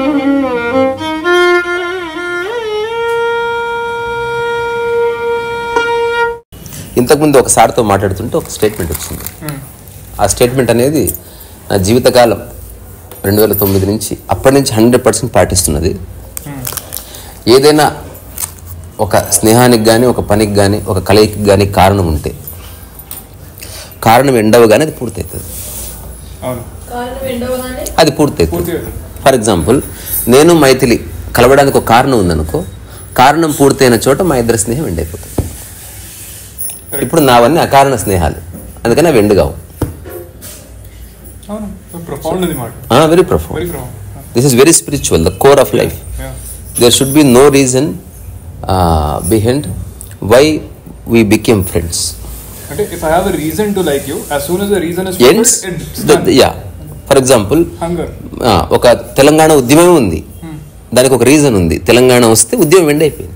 ఇంతకుముందు ఒక సార్తో మాట్లాడుతుంటే ఒక స్టేట్మెంట్ వచ్చింది ఆ స్టేట్మెంట్ అనేది నా జీవితకాలం రెండు వేల తొమ్మిది నుంచి అప్పటి నుంచి హండ్రెడ్ పర్సెంట్ పాటిస్తున్నది ఏదైనా ఒక స్నేహానికి కానీ ఒక పనికి కానీ ఒక కలయికి కానీ కారణం ఉంటే కారణం ఎండవగానే అది పూర్తవుతుంది అవును కారణం ఎండవగానే అది పూర్తవుతుంది పూర్తిగా ఫర్ ఎగ్జాంపుల్ నేను మైథిలి కలవడానికి ఒక కారణం ఉందనుకో కారణం పూర్తయిన చోట మా ఇద్దరి స్నేహం ఎండ్ అయిపోతుంది ఇప్పుడు నావన్నీ అకారణ స్నేహాలు అందుకని అవి ఎండ్ కావు అవును ప్రొఫౌండ్ అది మాట very profound very profound this is very spiritual the core of life there should be no reason behind why we became friends అంటే if I have a reason to like you as soon as the reason is ends fulfilled, it yeah for example hunger ఒక తెలంగాణ ఉద్యమం ఉంది దానికి ఒక reason ఉంది తెలంగాణ వస్తే ఉద్యమం end అయిపోయింది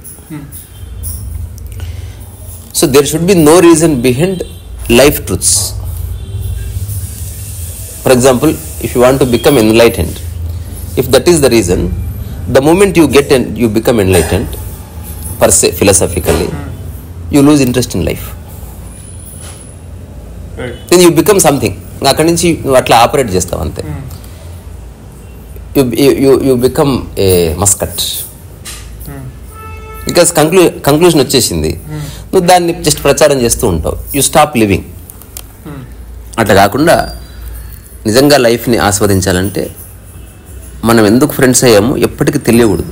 so there should be no reason behind life truths for example if you want to become enlightened if that is the reason the moment you get and you become enlightened per se philosophically you lose interest in life right then you become something అక్కడి నుంచి నువ్వు అట్లా operate చేస్తావు అంతే you you become a mascot because conclusion conclusion వచ్చేసింది నువ్వు దాన్ని just ప్రచారం చేస్తూ ఉంటావు యూ స్టాప్ లివింగ్ అట్లా కాకుండా నిజంగా లైఫ్ని ఆస్వాదించాలంటే మనం ఎందుకు ఫ్రెండ్స్ అయ్యామో ఎప్పటికీ తెలియకూడదు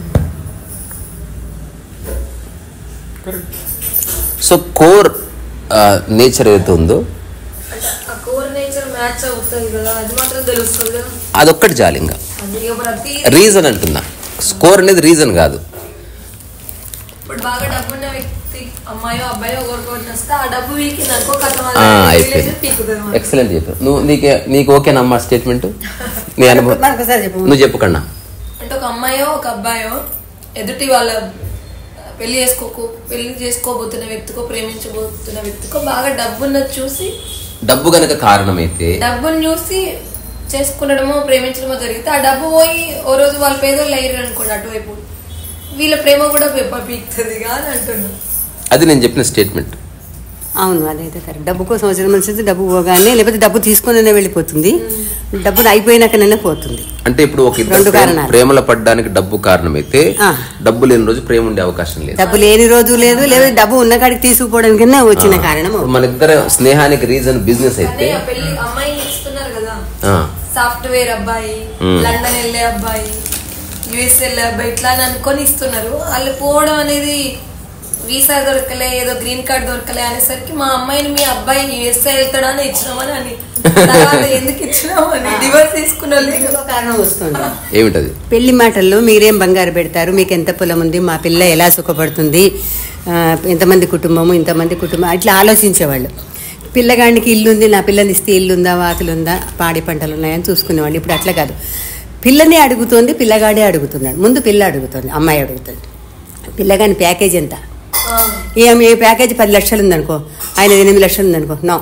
కరెక్ట్ సో కోర్ నేచర్ ఏదైతే ఉందో అంటే ఆ కోర్ నేచర్ మ్యాచ్ అవుతుంది కదా అది మాత్రం తెలుస్తుంది కదా అదొక్కటి చాలు ఇంకా అది ఇక ప్రతి రీజన్ అంటున్నా స్కోర్ అనేది రీజన్ కాదు ఇప్పుడు బాగా డబ్బున్న వ్యక్తి అమ్మాయో అబ్బాయో ఒకరికొకటి వస్తే ఆ డబ్బు వీకి అనుకో కథ ఆ, అయిపోయింది పీకుతుంది మనకి. ఎక్సలెంట్ చెప్పావు నువ్వు నీకే నీకు ఓకేనమ్మా స్టేట్మెంట్ నీ అనుభవం మరొకసారి చెప్పు నువ్వు చెప్పు కన్నా అంటే ఒక అమ్మాయో ఒక అబ్బాయో ఎదుటి వాళ్ళ పెళ్లి చేసుకోకు పెళ్లి చేసుకోబోతున్న వ్యక్తికో ప్రేమించబోతున్న వ్యక్తికో బాగా డబ్బున్నది చూసి డబ్బు గనక కారణమైతే డబ్బుని చూసి చేసుకునడమో ప్రేమించడమో జరిగితే ఆ డబ్బు పోయి ఓ రోజు వాళ్ళ పేదోళ్ళు అయ్యారు అనుకోండి అటువైపు వీళ్ళ ప్రేమ కూడా పీకుతుంది అని అంటున్నాను అది నేను చెప్పిన స్టేట్మెంట్ అవును అదైతే కరెక్ట్ డబ్బు కోసం వచ్చిన మనిషి డబ్బు పోగానే లేకపోతే డబ్బు తీసుకునే వెళ్ళిపోతుంది డబ్బు అయిపోయినాకనైనా పోతుంది అంటే ఇప్పుడు ఒక ఇద్దరు రెండు ప్రేమ- కారణాలు. ప్రేమలో పడ్డానికి డబ్బు కారణమైతే ఆ. డబ్బు లేని రోజు ప్రేమ ఉండే అవకాశం లేదు డబ్బు లేని రోజు లేదు లేదా డబ్బు ఉన్న కాడికి తీసుకుపోవడానికన్నా వచ్చిన కారణం ఇప్పుడు మన ఇద్దరు స్నేహానికి రీజన్ బిజినెస్ కానీ అయితే ఆ పెళ్లి అమ్మాయి ఇస్తున్నారు కదా ఆ, సాఫ్ట్వేర్ అబ్బాయి మ్మ్. లండన్ వెళ్ళే అబ్బాయి యుఎస్ వెళ్ళే అబ్బాయి ఇట్లా అని అనుకొని ఇస్తున్నారు వాళ్ళు పోవడం అనేది వీసా దొరకలే ఏదో గ్రీన్ కార్డ్ దొరకలే అనేసరికి మా అమ్మాయిని మీ అబ్బాయి యుఎస్ఏ వెళ్తాడని ఇచ్చినామని అని తర్వాత ఎందుకు ఇచ్చినామని డివోర్స్ తీసుకున్న వాళ్ళు ఇంకో కారణం వస్తుంది ఏమిటది పెళ్లి మాటల్లో మీరేం బంగారు పెడతారు మీకు ఎంత పొలం ఉంది మా పిల్ల ఎలా సుఖపడుతుంది ఆ, ఎంతమంది కుటుంబము ఇంతమంది కుటుంబం ఇట్లా ఆలోచించేవాళ్ళు పిల్లగాడికి ఇల్లు ఉంది నా పిల్లని ఇస్తే ఇల్లు ఉందా వాకిలు ఉందా పాడి పంటలు ఉన్నాయని చూసుకునేవాళ్ళు ఇప్పుడు అట్లా కాదు పిల్లని అడుగుతోంది పిల్లగాడే అడుగుతున్నాడు ముందు పిల్ల అడుగుతుంది అమ్మాయి అడుగుతుంది పిల్లగాని ప్యాకేజ్ ఎంత ఏ ఏ ప్యాకేజ్ పది లక్షలు ఉందనుకో ఆయన ఎనిమిది లక్షలు ఉందనుకో నో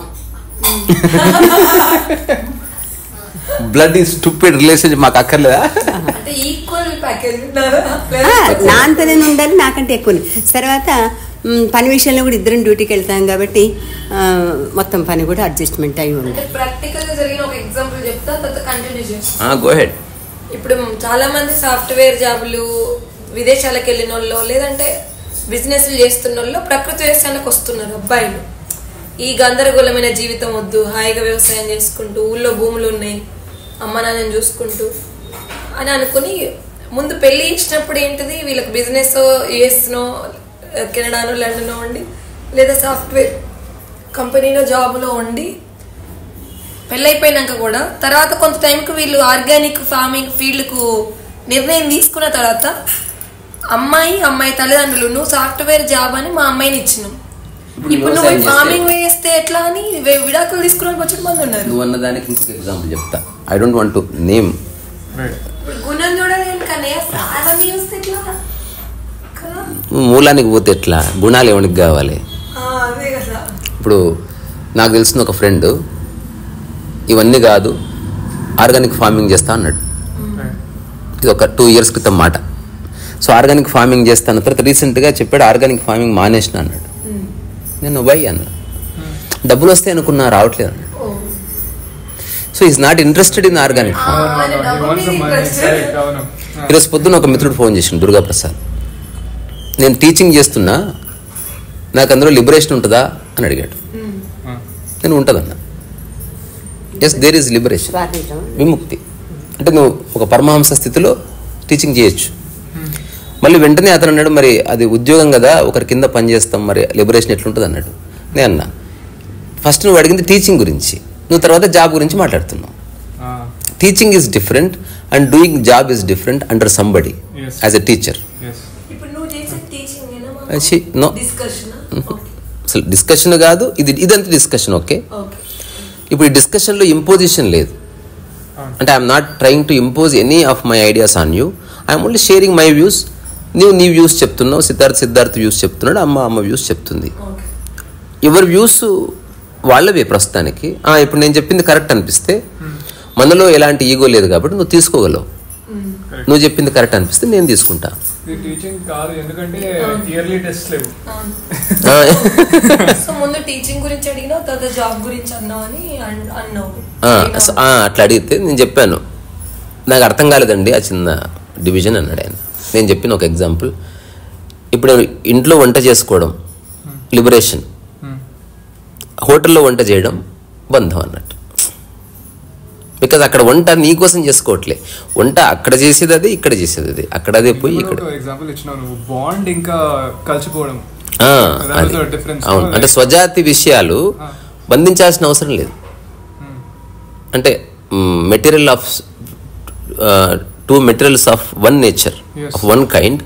బ్లడ్ ఈ స్టూపిడ్ రిలేషన్ మాకు అక్కర్లేదా అంటే ఈక్వల్ ప్యాకేజ్ ఉన్నారా ఆ, నా అంతనే ఉండాలి నాకంటే ఎక్కువ తర్వాత మ్, పని విషయంలో కూడా ఇద్దరం డ్యూటీకి వెళ్తాం కాబట్టి ఆ, మొత్తం పని కూడా అడ్జస్ట్మెంట్ అయి ఉంది అంటే ప్రాక్టికల్ గా జరిగిన ఒక ఎగ్జాంపుల్ చెప్తా తర్వాత కంటిన్యూ చేస్తాను గో హెడ్ ఇప్పుడు చాలా మంది సాఫ్ట్వేర్ జాబులు విదేశాలకు వెళ్ళిన వాళ్ళు లేదంటే బిజినెస్లు చేస్తున్న వాళ్ళు ప్రకృతి వ్యవసాయానికి వస్తున్నారు అబ్బాయిలు ఈ గందరగోళమైన జీవితం వద్దు హాయిగా వ్యవసాయం చేసుకుంటూ ఊళ్ళో భూములు ఉన్నాయి అమ్మ నాన్నని చూసుకుంటూ అని అనుకుని ముందు పెళ్లి ఇచ్చినప్పుడు ఏంటిది వీళ్ళకి బిజినెస్ యుఎస్నో కెనడానో లండనో ఉండి లేదా సాఫ్ట్వేర్ కంపెనీలో జాబ్లో ఉండి పెళ్ళైపోయినాక కూడా తర్వాత కొంత టైంకి వీళ్ళు ఆర్గానిక్ ఫార్మింగ్ ఫీల్డ్కు నిర్ణయం తీసుకున్న తర్వాత అమ్మాయి అమ్మాయి తల్లిదండ్రులు నువ్వు సాఫ్ట్వేర్ జాబ్ అని మా అమ్మాయిని ఇచ్చినాం ఇప్పుడు ఇప్పుడు వ్యవసాయం నువ్వు చేస్తే- ఫార్మింగ్ వేస్తే ఎట్లా అని వి- విడాకులు తీసుకోవడానికి వచ్చిన మంది ఉన్నారు నువ్వు అన్నదానికి ఇంకొక ఎగ్జాంపుల్ చెప్తా I don't want to name ఇప్పుడు గుణం చూడలేను కానీ అవన్నీ చూస్తే ఎట్లా కదా మూలానికి పోతే ఎట్లా గుణాలు ఎవరికి కావాలి ఆ, అదే కదా ఇప్పుడు నాకు తెలిసిన ఒక ఫ్రెండ్ ఇవన్నీ కాదు ఆర్గానిక్ ఫార్మింగ్ చేస్తా అన్నాడు ఇది ఒక టూ ఇయర్స్ క్రితం మాట సో ఆర్గానిక్ ఫార్మింగ్ చేస్తాను తర్వాత రీసెంట్గా చెప్పాడు ఆర్గానిక్ ఫార్మింగ్ మానేసిన అన్నాడు నేను వై అన్నా డబ్బులు వస్తాయి అనుకున్నా రావట్లేదు అన్నాడు so is not interested in organic ఆయన డబ్బు మీద interested. అవును ఈరోజు పొద్దున్న ఒక మిత్రుడు ఫోన్ చేసిండు దుర్గా ప్రసాద్ నేను టీచింగ్ చేస్తున్నా నాకు అందులో లిబరేషన్ ఉంటుందా అని అడిగాడు నేను ఉంటుందన్నా ఎస్ దేర్ ఈజ్ లిబరేషన్ స్వాతంత్రం విముక్తి అంటే నువ్వు ఒక పరమహంస స్థితిలో టీచింగ్ చేయొచ్చు మళ్ళీ వెంటనే అతను అన్నాడు మరి అది ఉద్యోగం కదా ఒకరి కింద పని చేస్తాం మరి లిబరేషన్ ఎట్లుంటుంది అన్నాడు నేను అన్నా ఫస్ట్ నువ్వు అడిగింది టీచింగ్ గురించి నువ్వు తర్వాత జాబ్ గురించి మాట్లాడుతున్నావు teaching is different and doing job is different under somebody Yes. As a teacher yes ఇప్పుడు నువ్వు చేసే టీచింగ్ నో డిస్కషన్ అసలు డిస్కషన్ కాదు ఇది ఇదంతా డిస్కషన్ ఓకే ఓకే ఇప్పుడు ఈ డిస్కషన్లో ఇంపోజిషన్ లేదు అంటే I'm not trying to impose any of my ideas on you I'm only sharing my views నీవు నీ వ్యూస్ చెప్తున్నావు సిద్ధార్థ్ సిద్ధార్థ్ వ్యూస్ చెప్తున్నాడు అమ్మ అమ్మ వ్యూస్ చెప్తుంది ఓకే ఎవరి వ్యూస్ వాళ్ళవే ప్రస్తుతానికి ఆ, ఇప్పుడు నేను చెప్పింది కరెక్ట్ అనిపిస్తే మనలో ఎలాంటి ఈగో లేదు కాబట్టి నువ్వు తీసుకోగలవు నువ్వు చెప్పింది కరెక్ట్ అనిపిస్తే నేను తీసుకుంటా ఇది టీచింగ్ కాదు ఎందుకంటే ఇయర్లీ టెస్ట్ లేవు ఆ, సో ముందు టీచింగ్ గురించి అడిగినావు తర్వాత జాబ్ గురించి అన్నావు అని అన్- అన్నావు ఆ, స- ఆ, అట్లా అడిగితే నేను చెప్పాను నాకు అర్థం కాలేదండి ఆ చిన్న డివిజన్ అన్నాడు ఆయన నేను చెప్పిన ఒక ఎగ్జాంపుల్ ఇప్పుడు ఇంట్లో వంట చేసుకోవడం లిబరేషన్ హోటల్లో వంట చేయడం బంధం అన్నట్టు బికాజ్ అక్కడ వంట నీకోసం చేసుకోవట్లే వంట అక్కడ చేసేది అది ఇక్కడ చేసేది అది అక్కడ అదే పోయి ఇక్కడ ఒక ఎగ్జాంపుల్ ఇచ్చినావు నువ్వు బాండ్ ఇంకా కలిసిపోవడం ఆ, That అది. was the difference. అవును అంటే స్వజాతి విషయాలు బంధించాల్సిన అవసరం లేదు అంటే material of two materials of one nature Yes. Of one kind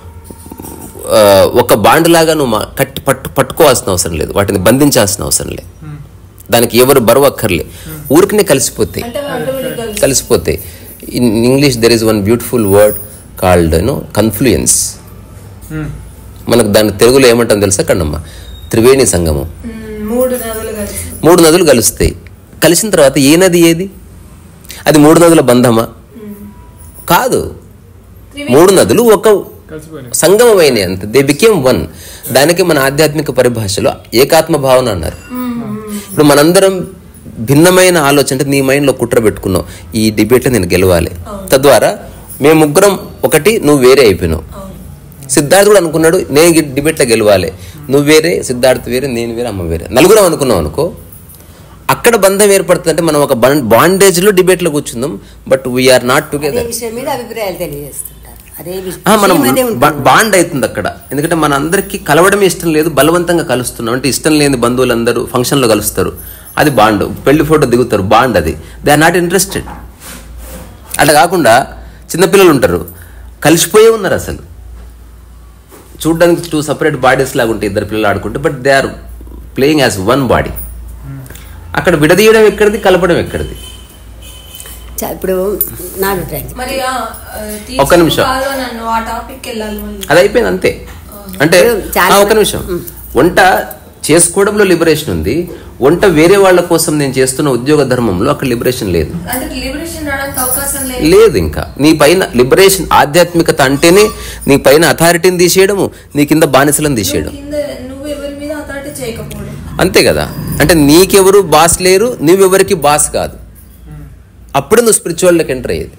ఒక బాండ్ లాగా నువ్వు మా- కట్టి పట్టు పట్టుకోవాల్సిన అవసరం లేదు వాటిని బంధించాల్సిన అవసరం లేదు దానికి ఎవరు బరువు అక్కర్లే ఊరికనే కలిసిపోతాయి అంటే ఆటోమేటిక్ కలిసి కలిసిపోతాయి in English there is one beautiful word called you know confluence మనకు దాని తెలుగులో ఏమంటాం తెలుసా కన్నమ్మ త్రివేణి సంగమం మ్మ్, మూడు నదులు కలిసి మూడు నదులు కలుస్తాయి కలిసిన తర్వాత ఏ నది ఏది అది మూడు నదుల బంధమా కాదు మూడు నదులు ఒక కలిసిపోయినాయి సంగమమైన అంత దే బికేమ్ వన్ దానికి మన ఆధ్యాత్మిక పరిభాషలో ఏకాత్మ భావన అన్నారు ఇప్పుడు మనందరం భిన్నమైన ఆలోచన అంటే నీ మైండ్లో కుట్ర పెట్టుకున్నావు ఈ డిబేట్లో నేను గెలవాలి తద్వారా మేము ముగ్గురం ఒకటి నువ్వు వేరే అయిపోయినావు సిద్ధార్థ్ కూడా అనుకున్నాడు నేను ఈ డిబేట్లో గెలవాలి నువ్వు వేరే సిద్ధార్థ్ వేరే నేను వేరే అమ్మ వేరే నలుగురం అనుకున్నావు అనుకో అక్కడ బంధం ఏర్పడుతుందంటే మనం ఒక బాండేజ్లో డిబేట్లో కూర్చుందాం బట్ వీఆర్ నాట్ అదే టుగెదర్ విషయం మీద అభిప్రాయాలు తెలియజేస్తుంటారు అదే విషయం ఆ, మనం విషయం అదే ఉంటుంది. బా- బాండ్ అవుతుంది అక్కడ ఎందుకంటే మన అందరికి కలవడం ఇష్టం లేదు బలవంతంగా కలుస్తున్నాం అంటే ఇష్టం లేని బంధువులందరూ ఫంక్షన్లో కలుస్తారు అది బాండ్ పెళ్లి ఫోటో దిగుతారు బాండ్ అది దే ఆర్ నాట్ ఇంట్రెస్టెడ్ అట్లా కాకుండా చిన్నపిల్లలు ఉంటారు కలిసిపోయే ఉన్నారు అసలు చూడడానికి టూ సపరేట్ బాడీస్ లాగా ఉంటాయి ఇద్దరు పిల్లలు ఆడుకుంటే but they are playing as one body అక్కడ విడదీయడం ఎక్కడిది కలపడం ఎక్కడిది చా- ఇప్పుడు నా అభిప్రాయం మరి ఆ, ఆ, teaching ఒక్క నిమిషం. కాదు నన్ను ఆ టాపిక్ వెళ్ళాలి మళ్ళీ అది అయిపోయింది అంతే అంటే చాలా ఆ, ఒక్క నిమిషం వంట చేసుకోవడంలో లిబరేషన్ ఉంది వంట వేరే వాళ్ళ కోసం నేను చేస్తున్న ఉద్యోగ ధర్మంలో అక్కడ లిబరేషన్ లేదు అంటే లిబరేషన్ రావడానికి అవకాశం లేదు లేదు ఇంకా నీ పైన లిబరేషన్ ఆధ్యాత్మికత అంటేనే నీ పైన అథారిటీని తీసేయడము నీ కింద బానిసలను తీసేయడం కింద నువ్వు ఎవరి మీద అథారిటీ చేయకపోవడం అంతే కదా అంటే నీకెవరు బాస్ లేరు నువ్వెవరికి బాస్ కాదు అప్పుడు నువ్వు స్పిరిచువల్లోకి ఎంటర్ అయ్యేది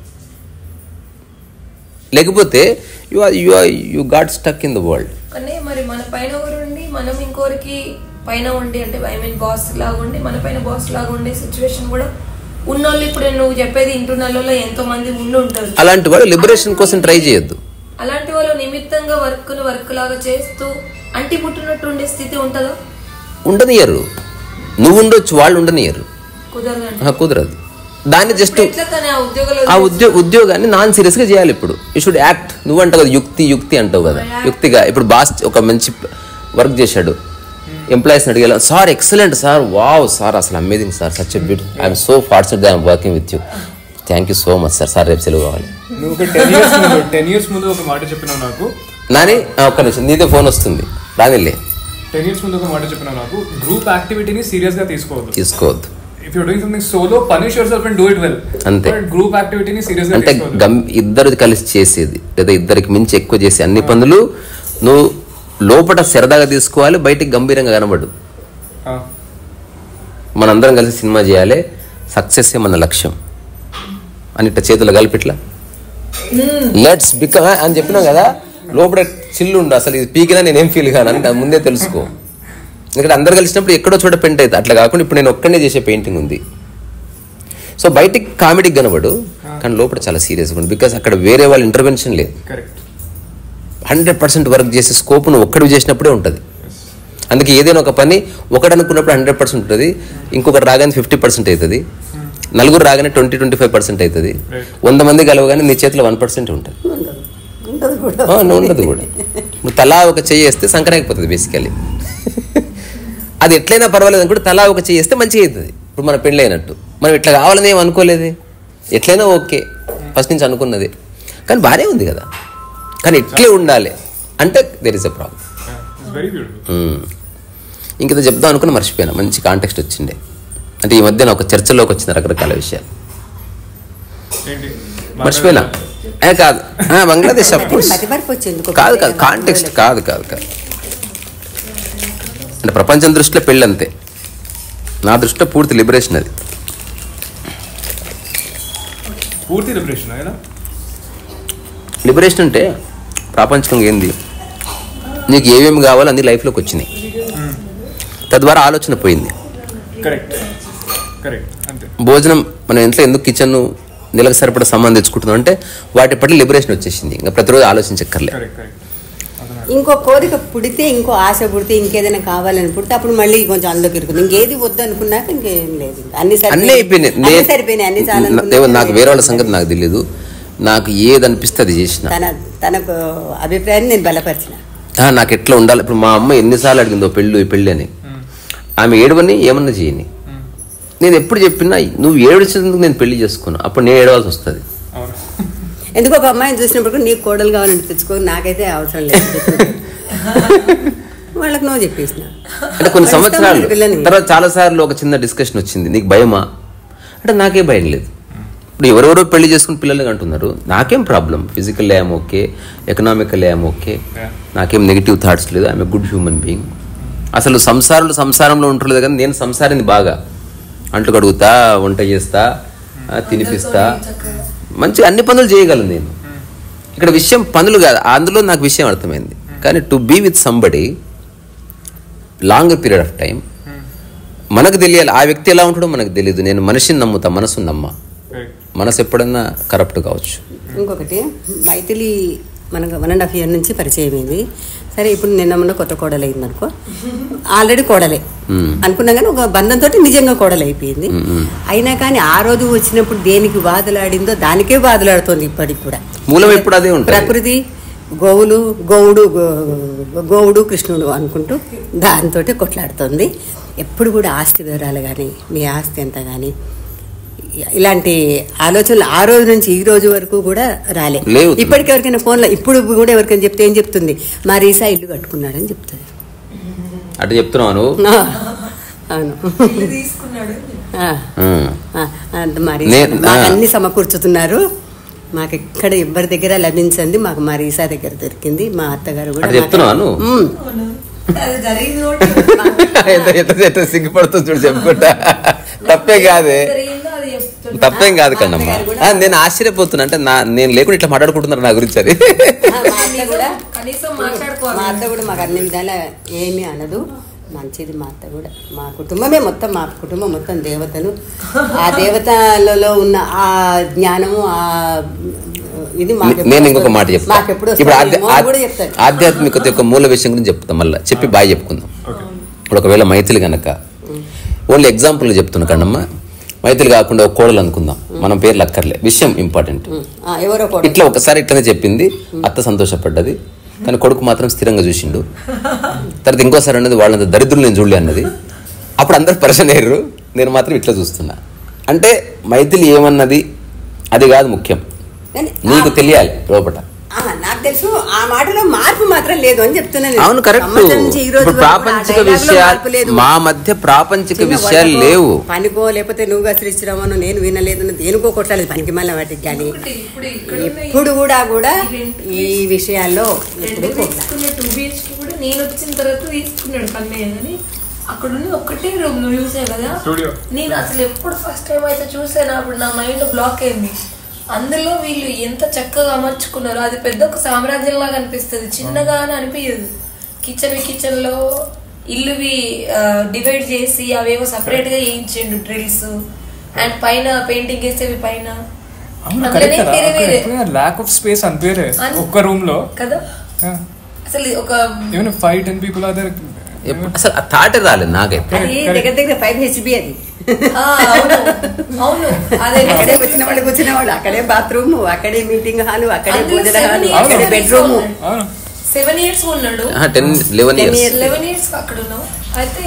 లేకపోతే you are you are you got stuck in the world కానీ మరి మన పైన ఒకరు ఉండి మనం ఇంకోరికి పైన ఉండి అంటే ఐ మీన్ బాస్ లాగా ఉండి మన పైన బాస్ లాగా ఉండే సిచ్యువేషన్ కూడా ఉన్నోళ్ళు ఇప్పుడు నువ్వు చెప్పేది ఇంటున్నల్లో ఎంతో మంది ఉండి ఉంటారు అలాంటి వాళ్ళు లిబరేషన్ కోసం ట్రై చేయొద్దు అలాంటి వాళ్ళు నిమిత్తంగా వర్క్ ను వర్క్ లాగా చేస్తూ అంటి పుట్టినట్టు ఉండే స్థితి ఉంటుందా ఉండనియరు నువ్వు ఉండొచ్చు వాళ్ళు ఉండనియరు కుదరదండి ఆ, కుదరదు దాన్ని జస్ట్ ఎట్లా కానీ ఆ ఉద్యోగంలో ఆ ఉద్యోగ ఉద్యోగాన్ని నాన్ సీరియస్ గా చేయాలి ఇప్పుడు యూ షుడ్ యాక్ట్ నువ్వు అంటావు కదా యుక్తి యుక్తి అంటావు కదా యుక్తిగా ఇప్పుడు బాస్ ఒక మంచి వర్క్ చేశాడు ఎంప్లాయీస్ అడిగేలా sir excellent sir wow sir అసలు amazing sir such beauty I'm so fortunate I'm working with you thank you so much sir sir రేపు సెలవు కావాలి నువ్వు ఒక టెన్ ఇయర్స్ ముందు టెన్ ఇయర్స్ ముందు ఒక మాట చెప్పినావు నాకు నాని ఆ, ఒక్క నిమిషం నీదే ఫోన్ వస్తుంది రానిలే టెన్ ఇయర్స్ ముందు ఒక మాట చెప్పినావు నాకు గ్రూప్ యాక్టివిటీని సీరియస్ గా తీసుకోవద్దు తీసుకోవద్దు if you're doing something solo, punish yourself and do it well. అంతే. But group activity ని seriously అంటే తీసుకోవద్దు. గమ్ ఇద్దరు కలిసి చేసేది లేదా ఇద్దరికి మించి ఎక్కువ చేసే అన్ని పనులు నువ్వు లోపల సరదాగా తీసుకోవాలి బయటికి గంభీరంగా కనబడు ఆ, మనందరం కలిసి సినిమా చేయాలి సక్సెస్ మన లక్ష్యం అని ఇట్లా చేతులు కలిపి ఇట్లా లెట్స్ బికమ్ అని చెప్పినాం కదా లోపల చిల్లు ఉండు అసలు ఇది పీకినా నేనేం ఫీల్ కాను అని నాకు ముందే తెలుసుకో ఎందుకంటే అందరు కలిసినప్పుడు ఎక్కడో చోట పెయింట్ అవుతుంది అట్లా కాకుండా ఇప్పుడు నేను ఒక్కనే చేసే పెయింటింగ్ ఉంది సో బయటికి కామెడీకి కనబడు కానీ లోపల చాలా సీరియస్గా ఉంది బికాస్ అక్కడ వేరే వాళ్ళ ఇంటర్వెన్షన్ లేదు correct. హండ్రెడ్ పర్సెంట్ వర్క్ చేసే స్కోప్ నువ్వు ఒక్కడివి చేసినప్పుడే ఉంటుంది అందుకే ఏదైనా ఒక పని ఒకటి అనుకున్నప్పుడు హండ్రెడ్ పర్సెంట్ ఉంటుంది ఇంకొకటి రాగానే ఫిఫ్టీ పర్సెంట్ అవుతుంది నలుగురు రాగానే ట్వంటీ ట్వంటీ ఫైవ్ పర్సెంట్ అవుతుంది వంద మంది కలవగానే నీ చేతిలో వన్ పర్సెంట్ ఉంటుంది ఉండదు కూడా ఆ, నువ్వు ఉండదు కూడా ఇప్పుడు తలా ఒక చెయ్యి వేస్తే సంక్రాంతిపోతుంది బేసికలీ అది ఎట్లయినా పర్వాలేదు అనుకుంటే తలా ఒక చెయ్యి వేస్తే మంచిగా అవుతుంది ఇప్పుడు మన పెళ్ళి అయినట్టు మనం ఇట్లా కావాలని ఏం అనుకోలేదే ఎట్లయినా ఓకే ఫస్ట్ నుంచి అనుకున్నది కానీ బాగానే ఉంది కదా కానీ ఇట్లే ఉండాలి అంటే there is a problem Yeah, it's very beautiful. ఇంకేదో చెప్దాం అనుకుని మర్చిపోయాను మంచి కాంటెక్స్ట్ వచ్చిండే అంటే ఈ మధ్యన ఒక చర్చలోకి వచ్చిన రకరకాల విషయాలు ఏంటి? మర్చిపోయినా ఏ కాదు ఆ, బంగ్లాదేశ్ అఫ్ కోర్స్ మతి మరపు వచ్చింది ఎందుకో కాదు కాదు కాంటెక్స్ట్ కాదు కాదు కాదు అంటే ప్రపంచం దృష్టిలో పెళ్ళి అంతే నా దృష్టిలో పూర్తి లిబరేషన్ అది పూర్తి రిప్రెషన్ అయినా లిబరేషన్ అంటే ప్రాపంచికంగా ఏంది నీకు ఏమేమి కావాలో అన్ని లైఫ్లోకి వచ్చినాయి తద్వారా ఆలోచన పోయింది కరెక్ట్ కరెక్ట్ అంతే భోజనం మన ఇంట్లో ఎందుకు కిచెన్ నెలకు సరిపడా సామాన్ తెచ్చుకుంటున్నాం అంటే వాటి పట్ల లిబరేషన్ వచ్చేసింది ఇంకా ప్రతిరోజు ఆలోచించక్కర్లే కరెక్ట్ కరెక్ట్ ఇంకో కోరిక పుడితే ఇంకో ఆశ పుడితే ఇంకేదైనా కావాలని పుడితే అప్పుడు మళ్ళీ కొంచెం అందులోకి ఇరుకుంది ఇంకేది వద్దు అనుకున్నాక ఇంకేం లేదు అన్ని అన్నీ అయిపోయినాయి అన్ని నేను- సరిపోయినాయి అన్ని చాలా నా- ఏమో నాకు వేరే వాళ్ళ సంగతి నాకు తెలియదు నాకు ఏది అనిపిస్తే అది చేసిన తన తనకు అభిప్రాయాన్ని నేను బలపరిచిన ఆ, నాకు ఎట్లా ఉండాలి ఇప్పుడు మా అమ్మ ఎన్నిసార్లు అడిగిందో పెళ్ళి పెళ్ళి అని ఆమె ఏడవని ఏమన్నా చేయని నేను ఎప్పుడు చెప్పినా నువ్వు ఏడిచినందుకు నేను పెళ్లి చేసుకున్నా అప్పుడు నేను ఏడవాల్సి వస్తుంది అవును ఎందుకు ఒక అమ్మాయిని చూసినప్పుడు కూడా నీకు కోడలు కావాలని తెచ్చుకో నాకైతే అవసరం లేదు వాళ్ళకి నువ్వు చెప్పేసిన అంటే కొన్ని వాళ్ళు సంవత్సరాలు ఇష్టం పిల్లని. తర్వాత చాలా సార్లు ఒక చిన్న డిస్కషన్ వచ్చింది నీకు భయమా అంటే నాకే భయం లేదు ఇప్పుడు ఎవరెవరో పెళ్లి చేసుకుని పిల్లలు అంటున్నారు నాకేం problem physical I'm okay economical I'm okay Yeah. నాకేం నెగిటివ్ థాట్స్ లేదు ఐఎమ్ గుడ్ హ్యూమన్ బీయింగ్ అసలు సంసారంలో సంసారంలో ఉంటలేదు కానీ నేను సంసారాన్ని బాగా అంట్లు కడుగుతా వంట చేస్తా ఆ, తినిపిస్తా మంచి అన్ని పనులు చేయగలను నేను ఇక్కడ విషయం పనులు కాదు అందులో నాకు విషయం అర్థమైంది కానీ to be with somebody long period of time మనకు తెలియాలి ఆ వ్యక్తి ఎలా ఉంటాడో మనకు తెలియదు నేను మనిషిని నమ్ముతా మనసుని నమ్మా కరెక్ట్ మనసు ఎప్పుడన్నా కరప్ట్ కావచ్చు ఇంకొకటి మైథిలి మనకు వన్ అండ్ హాఫ్ ఇయర్ నుంచి పరిచయం అయింది సరే ఇప్పుడు నిన్న మొన్న కొత్త కోడలు అయింది అనుకో ఆల్రెడీ కోడలే అనుకున్నా కానీ ఒక బంధంతో నిజంగా కోడలు అయిపోయింది అయినా కానీ ఆ రోజు వచ్చినప్పుడు దేనికి బాధలాడిందో దానికే బాధలాడుతోంది ఇప్పటికి కూడా మూలం ఎప్పుడు అదే ఉంటుంది ప్రకృతి గోవులు గోవుడు గో- గోవుడు కృష్ణుడు అనుకుంటూ దాంతో కొట్లాడుతుంది ఎప్పుడు కూడా ఆస్తి వివరాలు కానీ మీ ఆస్తి ఎంత కానీ ఇలాంటి ఆలోచనలు ఆ రోజు నుంచి ఈ రోజు వరకు కూడా రాలే లేవు. ఇప్పటికి ఎవరికైనా ఫోన్లో ఇప్పుడు కూడా ఎవరికైనా చెప్తే ఏం చెప్తుంది మా రీసా ఇల్లు కట్టుకున్నాడని చెప్తుంది అటు చెప్తున్నావు నువ్వు ఆ, అవును తీసుకున్నాడు ఆ, ఉమ్. ఆ, అంత మా రీసా నేను- మాకు ఆ. అన్ని సమకూర్చుతున్నారు మాకు ఎక్కడ ఎవరి దగ్గర లభించండి మాకు మా రీసా దగ్గర దొరికింది మా అత్తగారు కూడా అటు చెప్తున్నావా మాకు- నువ్వు? ఉమ్. అది జరిగింది ఒకటి. ఎంత ఎంత ఎంత సిగ్గుపడుతుంది చూడు చెప్పుకుంటా తప్పే కాదే జరిగిందో అది చెప్తాడు. తప్పేం కాదు కన్నమ్మ ఆ, నేను ఆశ్చర్యపోతున్నా అంటే నా నేను లేకుండా ఇట్లా మాట్లాడుకుంటున్నారు నా గురించి అది ఆ, మా అత్త కూడా కనీసం మా మాట్లాడుకోవాలి అత్త కూడా మాకు అన్ని విధాలా ఏమీ అనదు మంచిది మా అత్త కూడా మా కుటుంబమే మొత్తం మా కుటుంబం మొత్తం దేవతలు ఆ దేవతలలో ఉన్న ఆ జ్ఞానము ఆ ఇది మాకు నేను ఇంకొక మాట చెప్తా మాకు ఎప్పుడు ఇప్పుడు ఆధ్య- వస్తుంది కూడా చెప్తారు ఆధ్యాత్మికత యొక్క మూల విషయం గురించి చెప్తాం మళ్ళీ చెప్పి బాగా చెప్పుకుందాం ఇప్పుడు ఒకవేళ మైథిలి గనక ఓన్లీ ఎగ్జాంపుల్ చెప్తున్నా కన్నమ్మ మైథిలి కాకుండా ఒక కోడలు అనుకుందాం మనం పేర్లు అక్కర్లే విషయం ఇంపార్టెంట్ ఆ, ఎవరో కూడా ఇట్లా ఒకసారి ఇట్లనే చెప్పింది అత్త సంతోషపడ్డది కానీ కొడుకు మాత్రం స్థిరంగా చూసిండు తర్వాత ఇంకోసారి అన్నది వాళ్ళంత దరిద్రులు నేను చూడలే అన్నది అప్పుడు అందరు పరిచయం అయ్యారు నేను మాత్రం ఇట్లా చూస్తున్నా అంటే మైథిలి ఏమన్నది అది కాదు ముఖ్యం కానీ నీకు తెలియాలి లోపట ఆ, నాకు నాకు తెలుసు ఆ మాటలో మార్పు మాత్రం లేదు అని చెప్తున్నాను నేను. అవును కరెక్ట్ సంవత్సరం నుంచి ఈ రోజు ఇప్పుడు వరకు ఆ ప్రాపంచిక dialogue లో విషయాలు మార్పు లేదు. మా మధ్య ప్రాపంచిక చిన్న విషయాలు వరకో, లేవు పనికో లేకపోతే నువ్వు గసరిచ్చిరామను నేను వినలేదు దేనికో కొట్టలేదు పనికి మళ్ళీ వాటికి కానీ ఒకటి ఇప్పుడు ఇక్కడ ఉన్న ఈ ఇప్పుడు కూడా కూడా రెండు ఈ విషయాల్లో రెండు ఇప్పుడు కొట్టాలి. తీసుకున్న టూ బిహెచ్కి కూడా నేను వచ్చిన తర్వాత తీసుకున్నాడు కన్నయ్య అని అక్కడ ఉన్న ఒకటే రూమ్ నువ్వు చూసావు కదా Studio. నేను అసలు ఎప్పుడు ఫస్ట్ టైం అయితే చూసాను అప్పుడు నా మైండ్ బ్లాక్ అయింది అందులో వీళ్ళు ఎంత చక్కగా అమర్చుకున్నారో అది పెద్ద ఒక సామ్రాజ్యం లాగా అనిపిస్తుంది చిన్నగా అని అనిపించదు కిచెన్ కిచెన్ లో ఇల్లువి డివైడ్ చేసి అవేవో సపరేట్ గా వేయించిండు డ్రిల్స్ అండ్ పైన పెయింటింగ్ వేసేవి పైన అవును అందులోనే కరెక్ట్ కదా వేరే వేరే ల్యాక్ ఆఫ్ స్పేస్ అనిపేరే అన్- ఒక్క రూమ్ లో కదా అసలు ఒక even five ten people are there ఎప్పుడు- అసలు ఆ థాటే రాలేదు నాకైతే అది దగ్గర దగ్గర ఫైవ్ హెచ్బి అది ఆ, అవును అవును అదే అక్కడే వచ్చిన వాళ్ళు కూర్చునే వాళ్ళు అక్కడే బాత్రూమ్ అక్కడే మీటింగ్ హాల్ అక్కడే అందులో భోజన seven హాల్ years అక్కడే service బెడ్రూమ్ ఉన్నాడు. అవును సెవెన్ ఇయర్స్ ఉన్నాడు ten eleven Ten years years. Eleven years అక్కడ ఉన్నావు అయితే